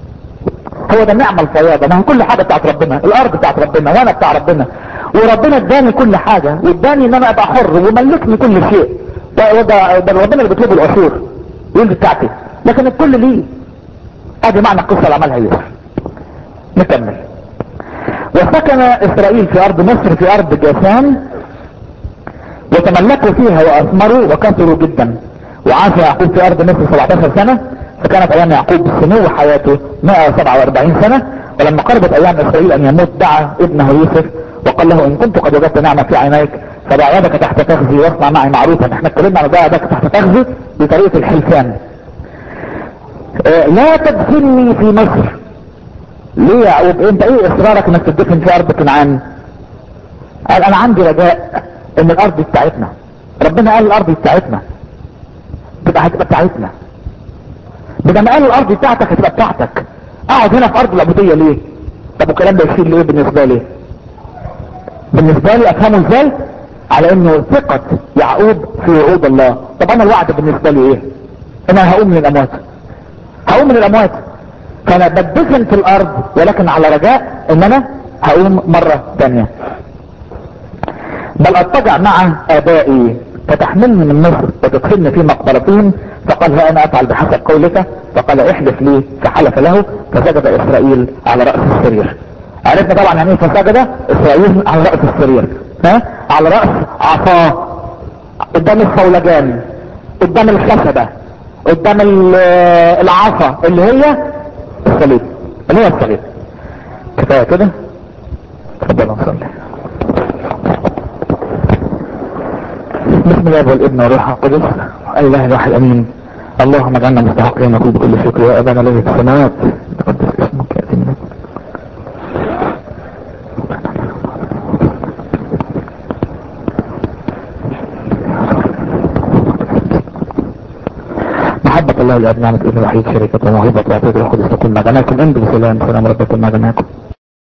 هو ده النعمة الفياضة ما هو كل حاجة بتاعت ربنا الارض بتاعت ربنا وانا بتاع ربنا وربنا اداني كل حاجة واداني ان انا ابقى حر وملكني كل شيء ده, ده, ده ربنا اللي بيطلبه العصور يقول دي بتاعتي لكن الكل ليه ادي معنى القصة اللي عملها يوسف نكمل وسكن اسرائيل في ارض مصر في ارض جاسان وتملكوا فيها واثمروا وكثروا جدا وعاش يعقوب في ارض مصر 17 سنة فكانت ايام يعقوب سنو حياته 147 سنة ولما قربت ايام اسرائيل ان يموت دعا ابنه يوسف وقال له ان كنت قد وجدت نعمة في عينيك فضع يدك تحت فخذي واصنع معي معروفا احنا اتكلمنا عن ضع يدك تحت فخذي بطريقة الحلفان اه لا تدفني في مصر ليه يا يعقوب انت ايه اصرارك انك تدفن في ارض كنعان قال انا عندي رجاء ان الارض دي بتاعتنا ربنا قال الارض دي بتاعتنا تبقى هتبقى بتاعتنا بدل ما قال الارض دي بتاعتك هتبقى بتاعتك اقعد هنا في ارض العبودية ليه طب والكلام ده يشير ليه بالنسبة لي بالنسبة لي افهمه ازاي على انه ثقة يعقوب في وعود الله طب انا الوعد بالنسبة لي ايه انا هقوم من الاموات هقوم من الاموات فانا بدفن في الارض ولكن على رجاء ان انا هقوم مرة تانية بل اضطجع مع ابائي فتحملني من مصر وتدخلني في مقبرتهم فقال ها انا افعل بحسب قولك فقال احلف لي فحلف له فسجد اسرائيل على رأس السرير عرفنا طبعا يعني ايه فسجد اسرائيل على رأس السرير ها على رأس عصاه قدام الصولجان قدام الخشبة قدام العصا اللي هي الصليب اللي هي الصليب كفاية كده تفضل نصلي بسم الله والابن والروح القدس الاله الواحد امين اللهم اجعلنا مستحقين نقول بكل شكر يا ابانا الذي في السماوات تقدس اسمك ياتي منك محبة الله الاب نعمة ابن الوحيد شركة وموهبة وعطية القدس تكون مع جميعكم انتم بسلام سلام ربكم مع جميعكم